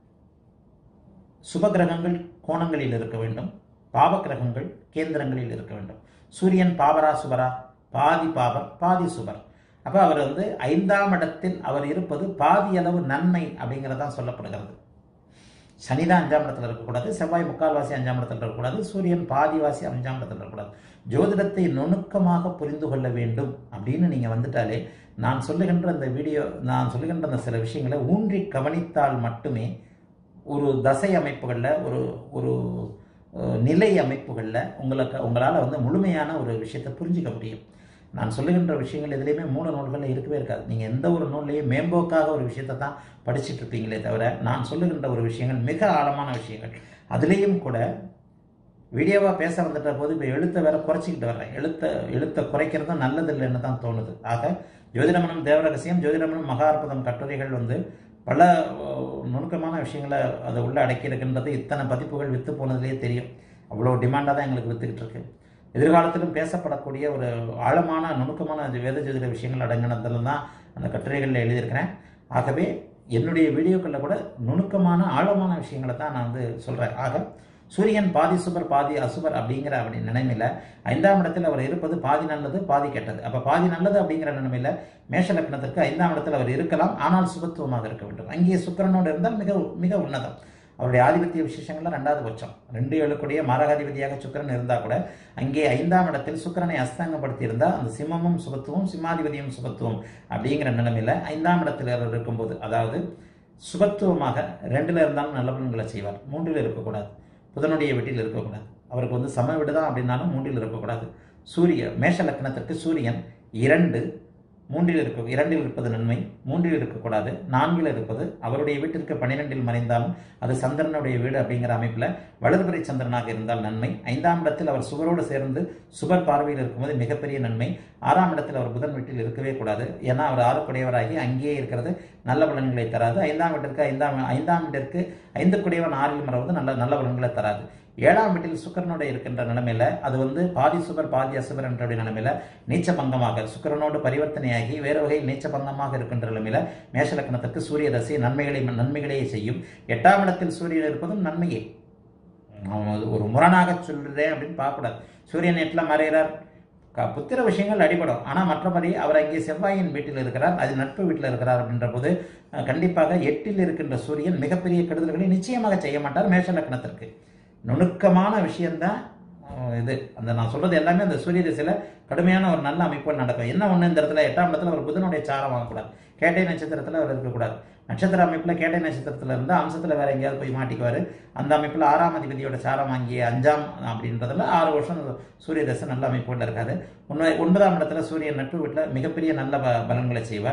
சுப கிரகங்கள் கோணங்களில் இருக்க வேண்டும் பாவ கிரகங்கள் கேந்திரங்களில் இருக்க வேண்டும் சூரியன் பாவரா சுபரா பாதி பாவர் பாதி சுபர் அப்போ அவர் வந்து ஐந்தாம் இடத்தில் அவர் இருப்பது பாதி அளவு நன்மை அப்படிங்கிறதான் சொல்லப்படுகிறது சனிதான் அஞ்சாம் இடத்துல இருக்கக்கூடாது செவ்வாய் முக்கால்வாசி அஞ்சாம் இடத்துல இருக்கக்கூடாது சூரியன் பாதிவாசி அஞ்சாம் இடத்துல இருக்கக்கூடாது ஜோதிடத்தை நுணுக்கமாக புரிந்து கொள்ள வேண்டும் அப்படின்னு நீங்கள் வந்துட்டாலே நான் சொல்லுகின்ற அந்த வீடியோ நான் சொல்லுகின்ற அந்த சில விஷயங்களை ஊன்றி கவனித்தால் மட்டுமே ஒரு தசை அமைப்புகளில் ஒரு ஒரு நிலை அமைப்புகளில் உங்களுக்கு உங்களால் வந்து முழுமையான ஒரு விஷயத்தை புரிஞ்சிக்க முடியும் நான் சொல்லுகின்ற விஷயங்கள் எதுலேயுமே மூல நூல்களில் இருக்கவே இருக்காது நீங்கள் எந்த ஒரு நூல்லையும் மேம்போக்காக ஒரு விஷயத்தை தான் படிச்சுட்டு இருப்பீங்களே தவிர நான் சொல்லுகின்ற ஒரு விஷயங்கள் மிக ஆழமான விஷயங்கள் அதுலேயும் கூட வீடியோவாக பேச வந்துட்ட போது இப்போ எழுத்தை வேற குறைச்சிக்கிட்டு வர்றேன் எழுத்தை எழுத்தை குறைக்கிறது நல்லது இல்லைன்னு தான் தோணுது ஆக ஜோதிடமனம் தேவரகசியம் ஜோதிடமனம் மகாற்பதம் கட்டுரைகள் வந்து பல நுணுக்கமான விஷயங்களை அதை உள்ள அடக்கி இருக்கின்றது இத்தனை பதிப்புகள் விற்று போனதுலேயே தெரியும் அவ்வளோ டிமாண்டாக தான் எங்களுக்கு விற்றுக்கிட்டு இருக்கு எதிர்காலத்திலும் பேசப்படக்கூடிய ஒரு ஆழமான நுணுக்கமான வேத ஜோதிட விஷயங்கள் அடங்கினதில் தான் அந்த கட்டுரைகளில் எழுதியிருக்கிறேன் ஆகவே என்னுடைய வீடியோக்களில் கூட நுணுக்கமான ஆழமான விஷயங்களை தான் நான் வந்து சொல்கிறேன் ஆக சூரியன் பாதி சுபர் பாதி அசுபர் அப்படிங்கிற அப்படி நிலைமையில் ஐந்தாம் இடத்தில் அவர் இருப்பது பாதி நல்லது பாதி கெட்டது அப்போ பாதி நல்லது அப்படிங்கிற நிலைமையில் மேஷ லக்னத்திற்கு ஐந்தாம் இடத்தில் அவர் இருக்கலாம் ஆனால் சுபத்துவமாக இருக்க வேண்டும் அங்கே சுக்கரனோடு இருந்தால் மிக மிக உன்னதம் அவருடைய ஆதிபத்திய விசேஷங்கள்ல ரெண்டாவது பட்சம் ரெண்டு ஏழுக்குடைய மாரகாதிபதியாக சுக்கரன் இருந்தால் கூட அங்கே ஐந்தாம் இடத்தில் சுக்கரனை அஸ்தங்கப்படுத்தி இருந்தால் அந்த சிம்மமும் சுபத்துவம் சிம்மாதிபதியும் சுபத்துவம் அப்படிங்கிற நிலைமையில ஐந்தாம் இடத்தில் அவர் இருக்கும்போது அதாவது சுபத்துவமாக ரெண்டுல இருந்தாலும் நல்ல பலன்களை செய்வார் மூன்றில் இருக்கக்கூடாது புதனுடைய வீட்டில் இருக்கக்கூடாது அவருக்கு வந்து சம வீடு தான் அப்படின்னாலும் மூன்றில் இருக்கக்கூடாது சூரிய மேஷ லக்னத்திற்கு சூரியன் இரண்டு மூன்றில் இருக்க இரண்டில் இருப்பது நன்மை மூன்றில் இருக்கக்கூடாது நான்கில் இருப்பது அவருடைய வீட்டிற்கு பன்னிரெண்டில் மறைந்தாலும் அது சந்திரனுடைய வீடு அப்படிங்கிற அமைப்பில் வலதுபுறை சந்திரனாக இருந்தால் நன்மை ஐந்தாம் இடத்தில் அவர் சுவரோடு சேர்ந்து சுபர் பார்வையில் இருக்கும்போது மிகப்பெரிய நன்மை ஆறாம் இடத்தில் அவர் புதன் வீட்டில் இருக்கவே கூடாது ஏன்னா அவர் ஆறுக்குடையவராகி அங்கேயே இருக்கிறது நல்ல பலன்களை தராது ஐந்தாம் வீட்டிற்கு ஐந்தாம் ஐந்தாம் வீட்டிற்கு ஐந்து குடையவன் ஆறில் மறவது நல்ல நல்ல பலன்களை தராது ஏழாம் வீட்டில் சுக்கரனோட இருக்கின்ற நிலைமையில அது வந்து பாதி சுபர் பாதி அசுபர் என்ற நிலைமையில நீச்ச பங்கமாக சுக்கரனோடு பரிவர்த்தனையாகி வேறு வகையில் நீச்ச பங்கமாக இருக்கின்ற நிலைமையில மேஷ லக்னத்திற்கு சூரிய தசை நன்மைகளை நன்மைகளையே செய்யும் எட்டாம் இடத்தில் சூரியன் இருப்பதும் நன்மையே ஒரு முரணாக சொல்றேன் அப்படின்னு பார்க்கக்கூடாது சூரியன் எட்டில் மறைகிறார் புத்திர விஷயங்கள் அடிபடும் ஆனால் மற்றபடி அவர் அங்கே செவ்வாயின் வீட்டில் இருக்கிறார் அது நட்பு வீட்டில் இருக்கிறார் அப்படின்ற போது கண்டிப்பாக எட்டில் இருக்கின்ற சூரியன் மிகப்பெரிய கெடுதல்களை நிச்சயமாக செய்ய மாட்டார் மேஷ லக்னத்திற்கு நுணுக்கமான விஷயம்தான் இது அந்த நான் சொல்றது எல்லாமே அந்த சூரிய திசையில் கடுமையான ஒரு நல்ல அமைப்புகள் நடக்கும் என்ன ஒன்று இந்த இடத்துல எட்டாம் இடத்துல ஒரு புதனுடைய சாரம் வாங்கக்கூடாது கேட்டை நட்சத்திரத்தில் அவர் இருக்கக்கூடாது நட்சத்திர அமைப்பில் கேட்டை நட்சத்திரத்தில் இருந்து அம்சத்தில் வேற எங்கேயாவது போய் மாட்டிக்குவார் அந்த அமைப்பில் ஆறாம் அதிபதியோட சாரம் வாங்கி அஞ்சாம் அப்படின்றதுல ஆறு வருஷம் சூரிய தசை நல்ல அமைப்புகள் இருக்காது ஒன்று ஒன்பதாம் இடத்துல சூரியன் நட்பு வீட்டில் மிகப்பெரிய நல்ல ப பலன்களை செய்வார்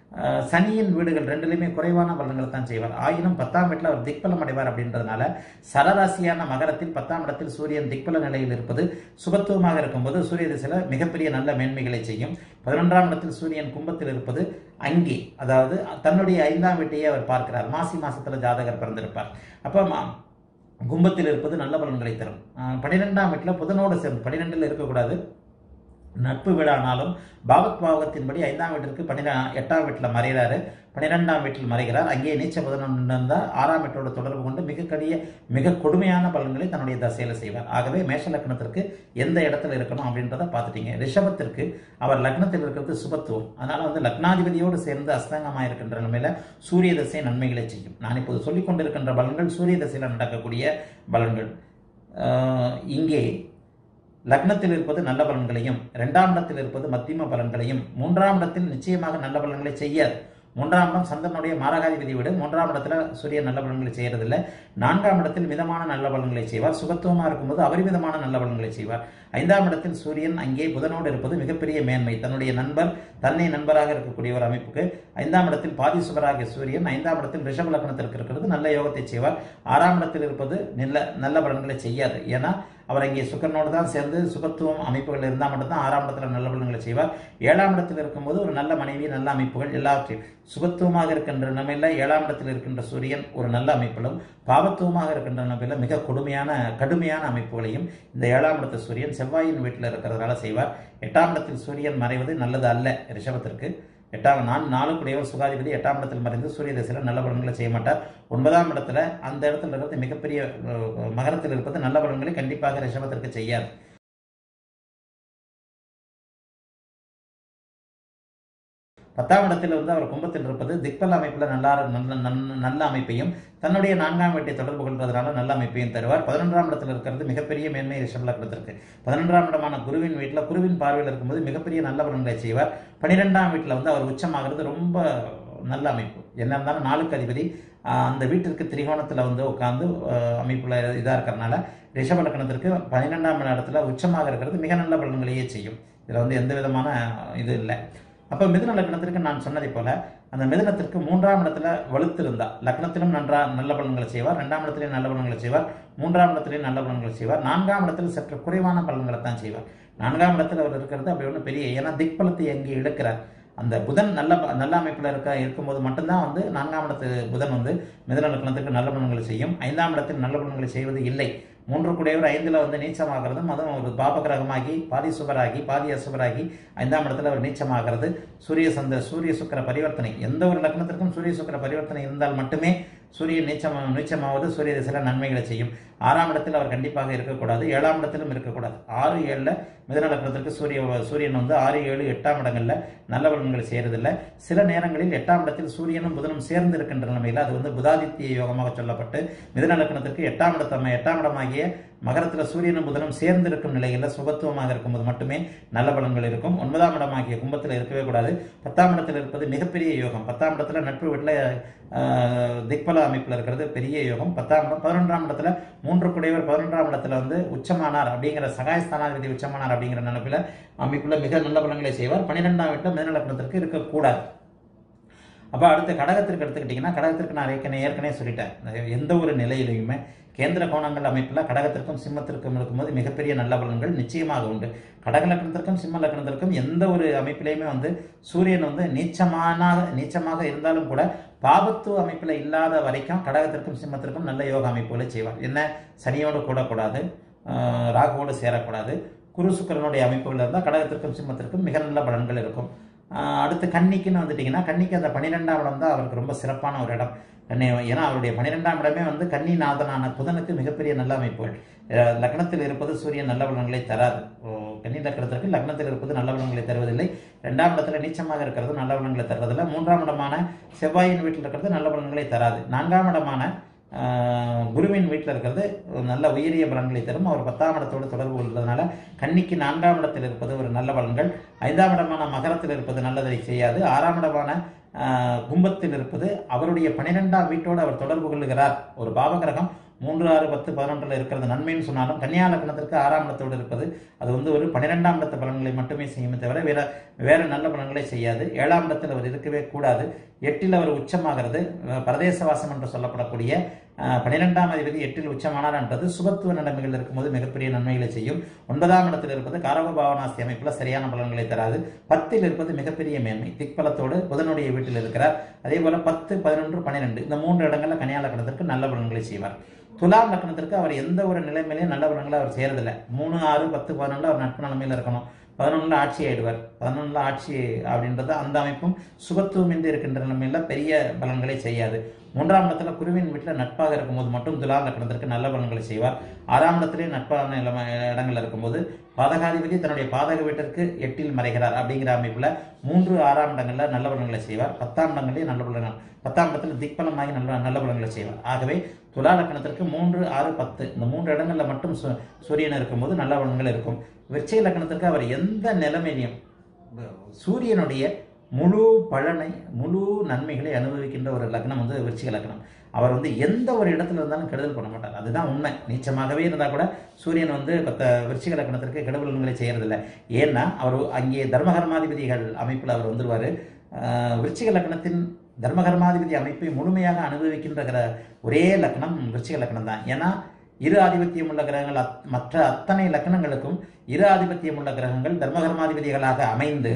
அஹ், சனியின் வீடுகள் ரெண்டுலையுமே குறைவான பலன்களை தான் செய்வார் ஆயினும் பத்தாம் வீட்டில் அவர் திக்பலம் அடைவார் அப்படின்றதுனால சரராசியான மகரத்தில் பத்தாம் இடத்தில் சூரியன் திக்பல நிலையில் இருப்பது சுபத்துவமாக இருக்கும்போது சூரிய திசையில மிகப்பெரிய நல்ல மேன்மைகளை செய்யும் பதினொன்றாம் இடத்தில் சூரியன் கும்பத்தில் இருப்பது அங்கே அதாவது தன்னுடைய ஐந்தாம் வீட்டையே அவர் பார்க்கிறார் மாசி மாசத்துல ஜாதகர் பிறந்திருப்பார் அப்போ மா- கும்பத்தில் இருப்பது நல்ல பலன்களை தரும் அஹ் பன்னிரெண்டாம் வீட்டில் புதனோடு சேர்ந்து பன்னிரெண்டில் இருக்கக்கூடாது நட்பு வீடானாலும் பாவத் பாவகத்தின்படி ஐந்தாம் வீட்டிற்கு பன்னிர எட்டாம் வீட்டில் மறைகிறாரு பன்னிரெண்டாம் வீட்டில் மறைகிறார் அங்கேயே நீச்ச புதனம் இருந்தால் ஆறாம் வீட்டோட தொடர்பு கொண்டு மிக கடிய மிக கொடுமையான பலன்களை தன்னுடைய தசையில செய்வார் ஆகவே மேஷ லக்னத்திற்கு எந்த இடத்துல இருக்கணும் அப்படின்றத பார்த்துட்டீங்க ரிஷபத்திற்கு அவர் லக்னத்தில் இருக்கிறது சுபத்துவம் அதனால வந்து லக்னாதிபதியோடு சேர்ந்து அஸ்தங்கமாக இருக்கின்ற நிலைமையில சூரிய தசை நன்மைகளை செய்யும் நான் இப்போது சொல்லிக் கொண்டிருக்கின்ற பலன்கள் சூரிய தசையில் நடக்கக்கூடிய பலன்கள் ஆஹ் இங்கே லக்னத்தில் இருப்பது நல்ல பலன்களையும் இரண்டாம் இடத்தில் இருப்பது மத்தியம பலன்களையும் மூன்றாம் இடத்தில் நிச்சயமாக நல்ல பலன்களை செய்யாது மூன்றாம் இடம் சந்திரனுடைய மாரகாதிபதி வீடு மூன்றாம் இடத்துல சூரியன் நல்ல பலன்களை செய்யறதில்ல நான்காம் இடத்தில் மிதமான நல்ல பலன்களை செய்வார் சுகத்துவமா இருக்கும்போது அபரிமிதமான நல்ல பலன்களை செய்வார் ஐந்தாம் இடத்தில் சூரியன் அங்கே புதனோடு இருப்பது மிகப்பெரிய மேன்மை தன்னுடைய நண்பர் தன்னை நண்பராக இருக்கக்கூடிய ஒரு அமைப்புக்கு ஐந்தாம் இடத்தில் பாதி சுபராகிய சூரியன் ஐந்தாம் இடத்தில் ரிஷப லக்னத்திற்கு இருக்கிறது நல்ல யோகத்தை செய்வார் ஆறாம் இடத்தில் இருப்பது நல்ல நல்ல பலன்களை செய்யாது ஏன்னா அவர் அங்கே சுக்கரனோடு தான் சேர்ந்து சுகத்துவம் அமைப்புகள் இருந்தால் மட்டும்தான் ஆறாம் இடத்துல நல்ல பலன்களை செய்வார் ஏழாம் இடத்தில் இருக்கும்போது ஒரு நல்ல மனைவி நல்ல அமைப்புகள் எல்லாவற்றையும் சுபத்துவமாக இருக்கின்ற நிலைமையில் ஏழாம் இடத்தில் இருக்கின்ற சூரியன் ஒரு நல்ல அமைப்பிலும் பாவத்துவமாக இருக்கின்ற நிலைமையில் மிக கொடுமையான கடுமையான அமைப்புகளையும் இந்த ஏழாம் இடத்து சூரியன் செவ்வாயின் வீட்டில் இருக்கிறதுனால செய்வார் எட்டாம் இடத்தில் சூரியன் மறைவது நல்லது அல்ல ரிஷபத்திற்கு எட்டாம் நான் நாலுக்குடையவர் சுகாதிபதி எட்டாம் இடத்தில் மறைந்து சூரிய திசையில் நல்ல பலன்களை செய்ய மாட்டார் ஒன்பதாம் இடத்துல அந்த இடத்துல இருக்கிறது மிகப்பெரிய அஹ், மகரத்தில் இருப்பது நல்ல பலன்களை கண்டிப்பாக ரிஷபத்திற்கு செய்யாது பத்தாம் இடத்தில் வந்து அவர் கும்பத்தில் இருப்பது திக்பல் அமைப்பில் நல்ல நல்ல நல்ல- நல்ல அமைப்பையும் தன்னுடைய நான்காம் வீட்டை தொடர்பு கொள்வதனால நல்ல அமைப்பையும் தருவார் பதினொன்றாம் இடத்தில் இருக்கிறது மிகப்பெரிய மேன்மை ரிஷப லக்னத்திற்கு பதினொன்றாம் இடமான குருவின் வீட்டில் குருவின் பார்வையில் இருக்கும்போது மிகப்பெரிய நல்ல பலன்களை செய்வார் பன்னிரெண்டாம் வீட்டில் வந்து அவர் உச்சமாகிறது ரொம்ப நல்ல அமைப்பு என்ன இருந்தாலும் நாளுக்கு அதிபதி ஆஹ், அந்த வீட்டிற்கு திரிகோணத்தில் வந்து உட்காந்து அமைப்பில் இதாக இருக்கிறனால ரிஷப லக்னத்திற்கு பன்னிரெண்டாம் இடத்துல உச்சமாக இருக்கிறது மிக நல்ல பலன்களையே செய்யும் இதில் வந்து எந்த விதமான இது இல்லை அப்போ மிதுன லக்னத்திற்கு நான் சொன்னதை போல அந்த மிதுனத்திற்கு மூன்றாம் இடத்துல வலுத்திருந்தா லக்னத்திலும் நன்றா நல்ல பலன்களை செய்வார் ரெண்டாம் இடத்திலையும் நல்ல பலன்களை செய்வார் மூன்றாம் இடத்திலையும் நல்ல பலன்களை செய்வார் நான்காம் இடத்தில் சற்று குறைவான பலன்களை தான் செய்வார் நான்காம் இடத்தில் அவர் இருக்கிறது அப்படி ஒன்றும் பெரிய ஏன்னா திக்பலத்தை எங்கே இழுக்கிறார் அந்த புதன் நல்ல நல்ல அமைப்பில் இருக்க இருக்கும்போது மட்டும்தான் வந்து நான்காம் இடத்து புதன் வந்து மிதுன லக்னத்துக்கு நல்ல பலன்களை செய்யும் ஐந்தாம் இடத்தில் நல்ல பலன்களை செய்வது இல்லை மூன்று கூடியவர் ஐந்தில் வந்து நீச்சமாகிறதும் அதுவும் ஒரு பாப கிரகமாகி பாதி சுபராகி பாதி அசுபராகி ஐந்தாம் இடத்துல அவர் நீச்சமாகிறது சூரிய சந்த சூரிய சுக்கிர பரிவர்த்தனை எந்த ஒரு லக்னத்திற்கும் சூரிய சுக்கிர பரிவர்த்தனை இருந்தால் மட்டுமே சூரியன் நீச்சம் நீச்சமாவது சூரிய திசையில நன்மைகளை செய்யும் ஆறாம் இடத்தில் அவர் கண்டிப்பாக இருக்கக்கூடாது ஏழாம் இடத்திலும் இருக்கக்கூடாது ஆறு ஏழில் மிதன லக்னத்திற்கு சூரிய சூரியன் வந்து ஆறு ஏழு எட்டாம் இடங்கள்ல நல்ல பலன்களை செய்யறதில்ல சில நேரங்களில் எட்டாம் இடத்தில் சூரியனும் புதனும் சேர்ந்து இருக்கின்ற நிலைமையில் அது வந்து புதாதித்ய யோகமாக சொல்லப்பட்டு மிதன லக்னத்திற்கு எட்டாம் இடத்தம் எட்டாம் இடமாகிய மகரத்தில் சூரியனும் புதனும் சேர்ந்து இருக்கும் நிலையில் சுபத்துவமாக இருக்கும்போது மட்டுமே நல்ல பலன்கள் இருக்கும் ஒன்பதாம் இடமாகிய கும்பத்தில் இருக்கவே கூடாது பத்தாம் இடத்தில் இருப்பது மிகப்பெரிய யோகம் பத்தாம் இடத்துல நட்பு வீட்டில் திக்பல அமைப்பில் இருக்கிறது பெரிய யோகம் பத்தாம் இடம் பதினொன்றாம் இடத்துல மூன்று குடையவர் பதினொன்றாம் இடத்துல வந்து உச்சமானார் அப்படிங்கிற சகாயஸ்தானாதிபதி உச்சமானார் அப்படிங்கிற நினைப்பில் அமைப்புல மிக நல்ல பலன்களை செய்வார் பன்னிரெண்டாம் வீட்டில் மிதன லக்னத்திற்கு இருக்கக்கூடாது அப்போ அடுத்து கடகத்திற்கு எடுத்துக்கிட்டிங்கன்னா கடகத்திற்கு நான் ஏற்கனவே ஏற்கனவே சொல்லிட்டேன் எந்த ஒரு நிலையிலையுமே கேந்திர கோணங்கள் அமைப்பில் கடகத்திற்கும் சிம்மத்திற்கும் இருக்கும்போது மிகப்பெரிய நல்ல பலன்கள் நிச்சயமாக உண்டு கடக லக்னத்திற்கும் சிம்ம லக்னத்திற்கும் எந்த ஒரு அமைப்பிலையுமே வந்து சூரியன் வந்து நீச்சமான நீச்சமாக இருந்தாலும் கூட பாபத்துவ அமைப்பில் இல்லாத வரைக்கும் கடகத்திற்கும் சிம்மத்திற்கும் நல்ல யோக அமைப்புகளை செய்வார் என்ன சனியோடு கூடக்கூடாது ஆஹ் ராகுவோடு சேரக்கூடாது குரு சுக்கரனுடைய அமைப்புகள் இருந்தால் கடகத்திற்கும் சிம்மத்திற்கும் மிக நல்ல பலன்கள் இருக்கும் ஆஹ் அடுத்து கன்னிக்குன்னு வந்துட்டிங்கன்னா கன்னிக்கு அந்த பன்னிரெண்டாம் இடம் தான் அவருக்கு ரொம்ப சிறப்பான ஒரு இடம் கன்னி ஏன்னா அவருடைய பன்னிரெண்டாம் இடமே வந்து கன்னிநாதனான புதனுக்கு மிகப்பெரிய நல்ல அமைப்புகள் அஹ் லக்னத்தில் இருப்பது சூரியன் நல்ல பலன்களை தராது ஓ, கன்னி லக்னத்திற்கு லக்னத்தில் இருப்பது நல்ல பலன்களை தருவதில்லை ரெண்டாம் இடத்துல நீச்சமாக இருக்கிறது நல்ல பலன்களை தருவதில்லை மூன்றாம் இடமான செவ்வாயின் வீட்டில் இருக்கிறது நல்ல பலன்களை தராது நான்காம் இடமான ஆஹ், குருவின் வீட்டில் இருக்கிறது ஒரு நல்ல உயரிய பலன்களை தரும் அவர் பத்தாம் இடத்தோடு தொடர்பு கொள்வதனால கன்னிக்கு நான்காம் இடத்தில் இருப்பது ஒரு நல்ல பலன்கள் ஐந்தாம் இடமான மகரத்தில் இருப்பது நல்லதை செய்யாது ஆறாம் இடமான ஆஹ், கும்பத்தில் இருப்பது அவருடைய பன்னிரெண்டாம் வீட்டோடு அவர் தொடர்பு கொள்ளுகிறார் ஒரு பாவகிரகம் மூன்று ஆறு பத்து பதினொன்றில் இருக்கிறது நன்மைன்னு சொன்னாலும் கன்னியா லக்னத்திற்கு ஆறாம் இடத்தோடு இருப்பது அது வந்து ஒரு பன்னிரெண்டாம் இடத்து பலன்களை மட்டுமே செய்யுமே தவிர வேற வேற நல்ல பலன்களை செய்யாது ஏழாம் இடத்தில் அவர் இருக்கவே கூடாது எட்டில் அவர் உச்சமாகிறது அஹ் பரதேசவாசம் என்று சொல்லப்படக்கூடிய அஹ், பன்னிரெண்டாம் அதிபதி எட்டில் உச்சமானார் என்றது சுபத்துவ நிலைமைகள் இருக்கும்போது மிகப்பெரிய நன்மைகளை செய்யும் ஒன்பதாம் இடத்தில் இருப்பது காரக பாவனாஸ்தி அமைப்பில் சரியான பலன்களை தராது பத்தில் இருப்பது மிகப்பெரிய மேன்மை திக்பலத்தோடு புதனுடைய வீட்டில் இருக்கிறார் அதே போல பத்து பதினொன்று பன்னிரெண்டு இந்த மூன்று இடங்களில் கன்னியா லக்னத்திற்கு நல்ல பலன்களை செய்வார் துலாம் லக்னத்திற்கு அவர் எந்த ஒரு நிலைமையிலையும் நல்ல பலன்களை அவர் செய்யறதில்ல மூணு ஆறு பத்து பதினொன்று அவர் நட்பு நிலைமையில் இருக்கணும் பதினொன்றில் ஆட்சி ஆயிடுவார் பதினொன்றில் ஆட்சி அப்படின்றது அந்த அமைப்பும் சுபத்துவமின்றி இருக்கின்ற நிலைமையில பெரிய பலன்களை செய்யாது மூன்றாம் இடத்துல குருவின் வீட்டில் நட்பாக இருக்கும்போது மட்டும் துலாம் லக்னத்திற்கு நல்ல பலன்களை செய்வார் ஆறாம் இடத்திலே நட்பான நிலைமை இடங்கள் இருக்கும்போது பாதகாதிபதி தன்னுடைய பாதக வீட்டிற்கு எட்டில் மறைகிறார் அப்படிங்கிற அமைப்புல மூன்று ஆறாம் இடங்கள்ல நல்ல பலன்களை செய்வார் பத்தாம் இடங்களிலே நல்ல பலன்கள் பத்தாம் இடத்துல திக்பலமாகி நல்ல நல்ல பலன்களை செய்வார் ஆகவே துலா லக்னத்திற்கு மூன்று ஆறு பத்து இந்த மூன்று இடங்கள்ல மட்டும் சு- சூரியன் இருக்கும்போது நல்ல பலன்கள் இருக்கும் விருச்சிக லக்னத்திற்கு அவர் எந்த நிலைமையிலையும் சூரியனுடைய முழு பலனை முழு நன்மைகளை அனுபவிக்கின்ற ஒரு லக்னம் வந்து விருச்சிக லக்னம் அவர் வந்து எந்த ஒரு இடத்துல இருந்தாலும் கெடுதல் பண்ண மாட்டார் அதுதான் உண்மை நீச்சமாகவே இருந்தால் கூட சூரியன் வந்து பத்த விருச்சிக லக்னத்திற்கு கெடுதல்களை செய்யறதில்ல ஏன்னா அவர் அங்கே தர்மகர்மாதிபதிகள் அமைப்பில் அவர் வந்துருவார் விருச்சிக லக்னத்தின் தர்மகர்மாதிபதி அமைப்பை முழுமையாக அனுபவிக்கின்ற கிர- ஒரே லக்னம் விருச்சிக லக்னம் தான் ஏன்னா இரு ஆதிபத்தியம் உள்ள கிரகங்கள் அத்- மற்ற அத்தனை லக்னங்களுக்கும் இரு ஆதிபத்தியம் உள்ள கிரகங்கள் தர்மகர்மாதிபதிகளாக அமைந்து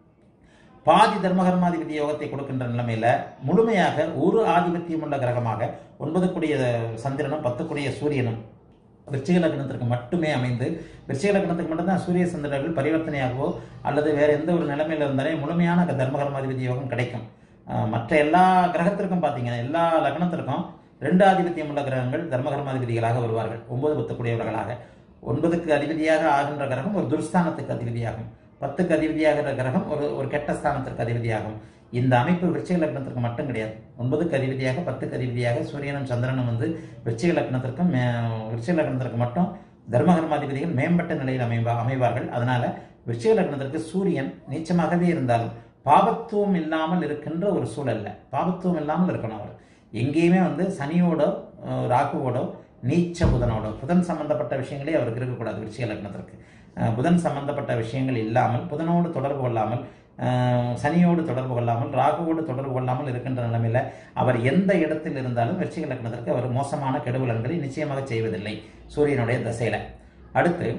பாதி தர்மகர்மாதிபதி யோகத்தை கொடுக்கின்ற நிலைமையில முழுமையாக ஒரு ஆதிபத்தியம் உள்ள கிரகமாக ஒன்பதுக்குடிய சந்திரனும் பத்துக்குடிய சூரியனும் விருச்சிக லக்னத்திற்கு மட்டுமே அமைந்து விருச்சிக லக்னத்துக்கு மட்டும்தான் சூரிய சந்திரர்கள் பரிவர்த்தனையாகவோ அல்லது வேற எந்த ஒரு நிலைமையில இருந்தாலே முழுமையான தர்மகர்மாதிபதி யோகம் கிடைக்கும் அஹ் மற்ற எல்லா கிரகத்திற்கும் பார்த்தீங்கன்னா எல்லா லக்னத்திற்கும் ரெண்டு ஆதிபத்தியம் உள்ள கிரகங்கள் தர்மகர்மாதிபதிகளாக வருவார்கள் ஒன்பது பத்துக்குடையவர்களாக ஒன்பதுக்கு அதிபதியாக ஆகின்ற கிரகம் ஒரு துர்ஸ்தானத்துக்கு அதிபதியாகும் பத்துக்கு அதிபதியாகிற கிரகம் ஒரு ஒரு கெட்ட ஸ்தானத்திற்கு அதிபதியாகும் இந்த அமைப்பு விருச்சிக லக்னத்திற்கு மட்டும் கிடையாது ஒன்பதுக்கு அதிபதியாக பத்துக்கு அதிபதியாக சூரியனும் சந்திரனும் வந்து விருச்சிக லக்னத்திற்கும் மே- விருச்சிக லக்னத்திற்கு மட்டும் தர்மகர்மாதிபதிகள் மேம்பட்ட நிலையில் அமைவா அமைவார்கள் அதனால விருச்சிக லக்னத்திற்கு சூரியன் நீச்சமாகவே இருந்தாலும் பாபத்துவம் இல்லாமல் இருக்கின்ற ஒரு சூழல்ல பாபத்துவம் இல்லாமல் இருக்கணும் அவர் எங்கேயுமே வந்து சனியோடோ அஹ், ராகுவோடோ நீச்ச புதனோடோ புதன் சம்பந்தப்பட்ட விஷயங்களே அவருக்கு இருக்கக்கூடாது விருச்சிக லக்னத்திற்கு அஹ், புதன் சம்பந்தப்பட்ட விஷயங்கள் இல்லாமல் புதனோடு தொடர்பு கொள்ளாமல் அஹ், சனியோடு தொடர்பு கொள்ளாமல் ராகுவோடு தொடர்பு கொள்ளாமல் இருக்கின்ற நிலைமையில அவர் எந்த இடத்தில் இருந்தாலும் விருச்சிக லக்னத்திற்கு அவர் மோசமான கெடுபலன்களை நிச்சயமாக செய்வதில்லை சூரியனுடைய திசையில அடுத்து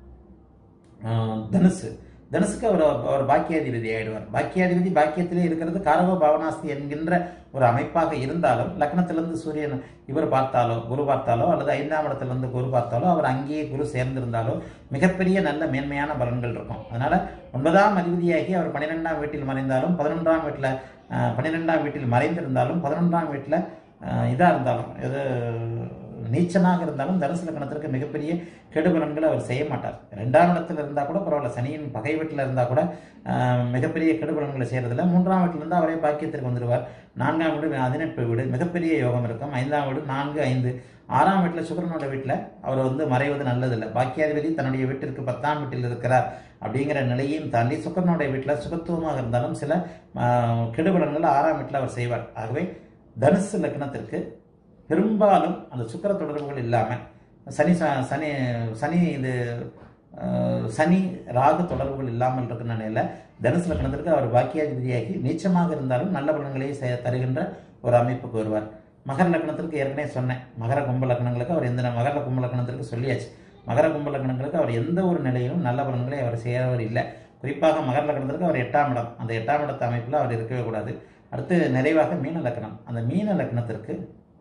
ஆஹ், தனுசு தனுசுக்கு அவர் அவர் பாக்கியாதிபதி ஆயிடுவார் பாக்கியாதிபதி பாக்கியத்திலே இருக்கிறது காரக பாவனாஸ்தி என்கின்ற ஒரு அமைப்பாக இருந்தாலும் லக்னத்திலிருந்து சூரியன் இவர் பார்த்தாலோ குரு பார்த்தாலோ அல்லது ஐந்தாம் இடத்திலிருந்து குரு பார்த்தாலோ அவர் அங்கேயே குரு சேர்ந்திருந்தாலோ மிகப்பெரிய நல்ல மேன்மையான பலன்கள் இருக்கும் அதனால ஒன்பதாம் அதிபதியாகி அவர் பன்னிரெண்டாம் வீட்டில் மறைந்தாலும் பதினொன்றாம் வீட்டில் பன்னிரெண்டாம் வீட்டில் மறைந்திருந்தாலும் பதினொன்றாம் வீட்டில் இதாக இருந்தாலும் எது நீச்சனாக இருந்தாலும் தனுசு லக்னத்திற்கு மிகப்பெரிய கெடுபலன்களை அவர் செய்ய மாட்டார் ரெண்டாம் இடத்துல இருந்தால் கூட பரவாயில்ல சனியின் பகை வீட்டில் இருந்தால் கூட ஆஹ், மிகப்பெரிய கெடுபலன்களை செய்யறதில்ல மூன்றாம் வீட்டில் இருந்தால் அவரே பாக்கியத்திற்கு வந்துடுவார் நான்காம் வீடு அதிநட்பு வீடு மிகப்பெரிய யோகம் இருக்கும் ஐந்தாம் வீடு நான்கு ஐந்து ஆறாம் வீட்டில் சுக்கிரனோட வீட்டில் அவர் வந்து மறைவது நல்லதில்லை பாக்கியாதிபதி தன்னுடைய வீட்டிற்கு பத்தாம் வீட்டில் இருக்கிறார் அப்படிங்கிற நிலையையும் தாண்டி சுக்கரனுடைய வீட்டில் சுகத்துவமாக இருந்தாலும் சில ஆஹ், கெடுபலன்களை ஆறாம் வீட்டில் அவர் செய்வார் ஆகவே தனுசு லக்னத்திற்கு பெரும்பாலும் அந்த சுக்கிர தொடர்புகள் இல்லாமல் சனி ச- சனி சனி இது ஆஹ், சனி ராகு தொடர்புகள் இல்லாமல் இருக்கிற நிலையில தனுசு லக்னத்திற்கு அவர் பாக்கியாதிபதியாகி நீச்சமாக இருந்தாலும் நல்ல பலன்களை செ- தருகின்ற ஒரு அமைப்புக்கு வருவார் மகர லக்னத்திற்கு ஏற்கனவே சொன்னேன் மகர கும்ப லக்னங்களுக்கு அவர் எந்த மகர கும்ப லக்னத்திற்கு சொல்லியாச்சு மகர கும்ப லக்னங்களுக்கு அவர் எந்த ஒரு நிலையிலும் நல்ல பலன்களை அவர் செய்யறவர் இல்லை குறிப்பாக மகர லக்னத்திற்கு அவர் எட்டாம் இடம் அந்த எட்டாம் இடத்து அமைப்பில் அவர் இருக்கவே கூடாது அடுத்து நிறைவாக மீன லக்னம் அந்த மீன லக்னத்திற்கு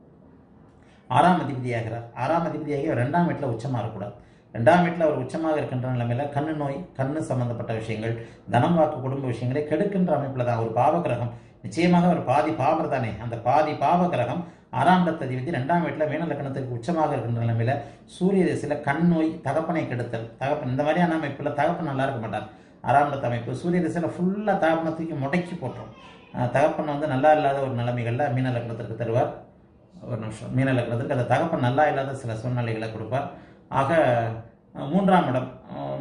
ஆறாம் அதிபதியாகிறார் ஆறாம் அதிபதியாகி அவர் ரெண்டாம் வீட்டில் உச்சமாக இருக்கக்கூடாது ரெண்டாம் வீட்டில் அவர் உச்சமாக இருக்கின்ற நிலைமையில கண்ணு நோய் கண்ணு சம்பந்தப்பட்ட விஷயங்கள் தனம் வாக்கு குடும்ப விஷயங்களை கெடுக்கின்ற அமைப்பில் தான் ஒரு பாவ கிரகம் நிச்சயமாக ஒரு பாதி பாவர் தானே அந்த பாதி பாவ கிரகம் ஆறாம் இடத்த அதிபதி ரெண்டாம் வீட்டில் மீன லக்னத்துக்கு உச்சமாக இருக்கின்ற நிலைமையில சூரிய திசையில கண் நோய் தகப்பனை கெடுத்தல் தகப்பன் இந்த மாதிரியான அமைப்பில் தகப்பன் நல்லா இருக்க மாட்டார் ஆறாம் இடத்த அமைப்பு சூரிய திசையில ஃபுல்லாக தகப்பனை தூக்கி முடக்கி போட்டுரும் அஹ் தகப்பன் வந்து நல்லா இல்லாத ஒரு நிலைமைகளில் மீன லக்னத்திற்கு தருவார் ஒரு நிமிஷம் மீன லக்னத்திற்கு அந்த தகப்பன் நல்லா இல்லாத சில சூழ்நிலைகளை கொடுப்பார் ஆக அஹ், மூன்றாம் இடம் அஹ்,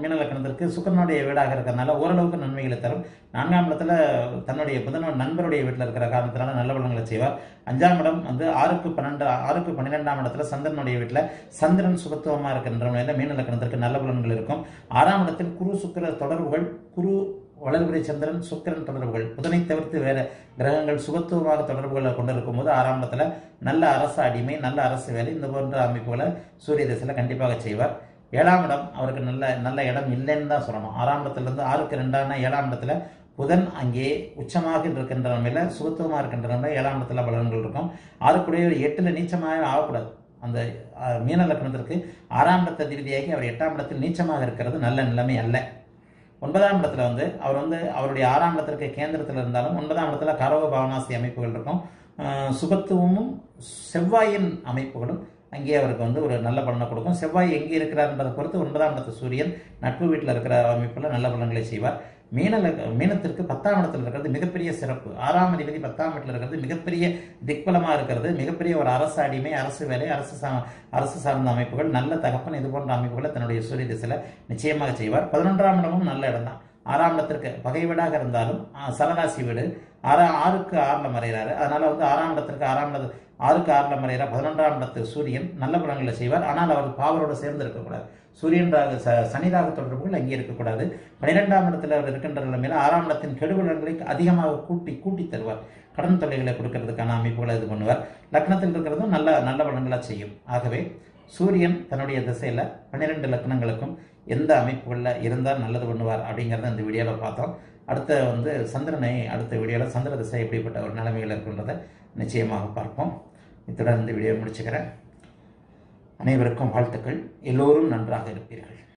மீன லக்னத்திற்கு சுக்கரனுடைய வீடாக இருக்கிறதுனால ஓரளவுக்கு நன்மைகளை தரும் நான்காம் இடத்துல தன்னுடைய புதனோட நண்பருடைய வீட்டில் இருக்கிற காரணத்தினால நல்ல பலன்களை செய்வார் அஞ்சாம் இடம் வந்து ஆறுக்கு பன்னெண்டு ஆறுக்கு பன்னிரெண்டாம் இடத்துல சந்திரனுடைய வீட்டில் சந்திரன் சுகத்துவமாக இருக்கின்ற நிலையில மீன லக்னத்திற்கு நல்ல பலன்கள் இருக்கும் ஆறாம் இடத்தில் குரு சுக்கிர தொடர்புகள் குரு வளர்பிறை சந்திரன் சுக்கிரன் தொடர்புகள் புதனை தவிர்த்து வேற கிரகங்கள் சுகத்துவமாக தொடர்புகளை கொண்டிருக்கும் போது ஆறாம் இடத்துல நல்ல அரசு அடிமை நல்ல அரசு வேலை இந்த போன்ற அமைப்புகளை சூரிய திசையில் கண்டிப்பாக செய்வார் ஏழாம் இடம் அவருக்கு நல்ல நல்ல இடம் இல்லைன்னு தான் சொல்லணும் ஆறாம் இடத்துல இருந்து ஆறுக்கு ரெண்டான ஏழாம் இடத்துல புதன் அங்கே உச்சமாக இருக்கின்ற நிலையில சுகத்துவமாக இருக்கின்ற நிலையில ஏழாம் இடத்துல பலன்கள் இருக்கும் ஆறுக்குடைய ஒரு எட்டுல நீச்சமாக ஆகக்கூடாது அந்த அஹ், மீன லக்னத்திற்கு ஆறாம் இடத்த அதிபதியாகி அவர் எட்டாம் இடத்தில் நீச்சமாக இருக்கிறது நல்ல நிலைமை அல்ல ஒன்பதாம் இடத்துல வந்து அவர் வந்து அவருடைய ஆறாம் இடத்திற்கு கேந்திரத்தில் இருந்தாலும் ஒன்பதாம் இடத்துல கரவ பவனாசி அமைப்புகள் இருக்கும் அஹ் சுபத்துவமும் செவ்வாயின் அமைப்புகளும் அங்கே அவருக்கு வந்து ஒரு நல்ல பலனை கொடுக்கும் செவ்வாய் எங்கே இருக்கிறார்ன்றதை பொறுத்து ஒன்பதாம் இடத்து சூரியன் நட்பு வீட்டில் இருக்கிற அமைப்பில் நல்ல பலன்களை செய்வார் மீன லக்க- மீனத்திற்கு பத்தாம் இடத்துல இருக்கிறது மிகப்பெரிய சிறப்பு ஆறாம் அதிபதி பத்தாம் இடத்துல இருக்கிறது மிகப்பெரிய திக்பலமாக இருக்கிறது மிகப்பெரிய ஒரு அரசு அடிமை அரசு வேலை அரசு சா அரசு சார்ந்த அமைப்புகள் நல்ல தகப்பன் இது போன்ற அமைப்புகளை தன்னுடைய சூரிய திசையில் நிச்சயமாக செய்வார் பதினொன்றாம் இடமும் நல்ல இடம் தான் ஆறாம் இடத்திற்கு பகை வீடாக இருந்தாலும் ஆ, சரராசி வீடு ஆறா ஆறுக்கு ஆறில் மறைகிறாரு அதனால வந்து ஆறாம் இடத்திற்கு ஆறாம் இட ஆறுக்கு ஆறில் மறைகிற பதினொன்றாம் இடத்து சூரியன் நல்ல பலன்களை செய்வார் ஆனால் அவர் பாவரோடு சேர்ந்து இருக்கக்கூடாது சூரியன் ராகு ச சனி ராகு தொடர்புகள் அங்கே இருக்கக்கூடாது பன்னிரெண்டாம் இடத்துல அவர் இருக்கின்ற நிலைமையில ஆறாம் இடத்தின் கெடுபலன்களை அதிகமாக கூட்டி கூட்டி தருவார் கடன் தொல்லைகளை கொடுக்கறதுக்கான அமைப்புகளை இது பண்ணுவார் லக்னத்தில் இருக்கிறதும் நல்ல நல்ல பலன்களை செய்யும் ஆகவே சூரியன் தன்னுடைய திசையில் பன்னிரெண்டு லக்னங்களுக்கும் எந்த அமைப்புகளில் இருந்தால் நல்லது பண்ணுவார் அப்படிங்கிறத இந்த வீடியோவில் பார்த்தோம் அடுத்த வந்து சந்திரனை அடுத்த வீடியோவில் சந்திர திசை எப்படிப்பட்ட ஒரு நிலைமைகள் இருக்குன்றதை நிச்சயமாக பார்ப்போம் இத்துடன் இந்த வீடியோ முடிச்சுக்கிறேன் அனைவருக்கும் வாழ்த்துக்கள் எல்லோரும் நன்றாக இருப்பீர்கள்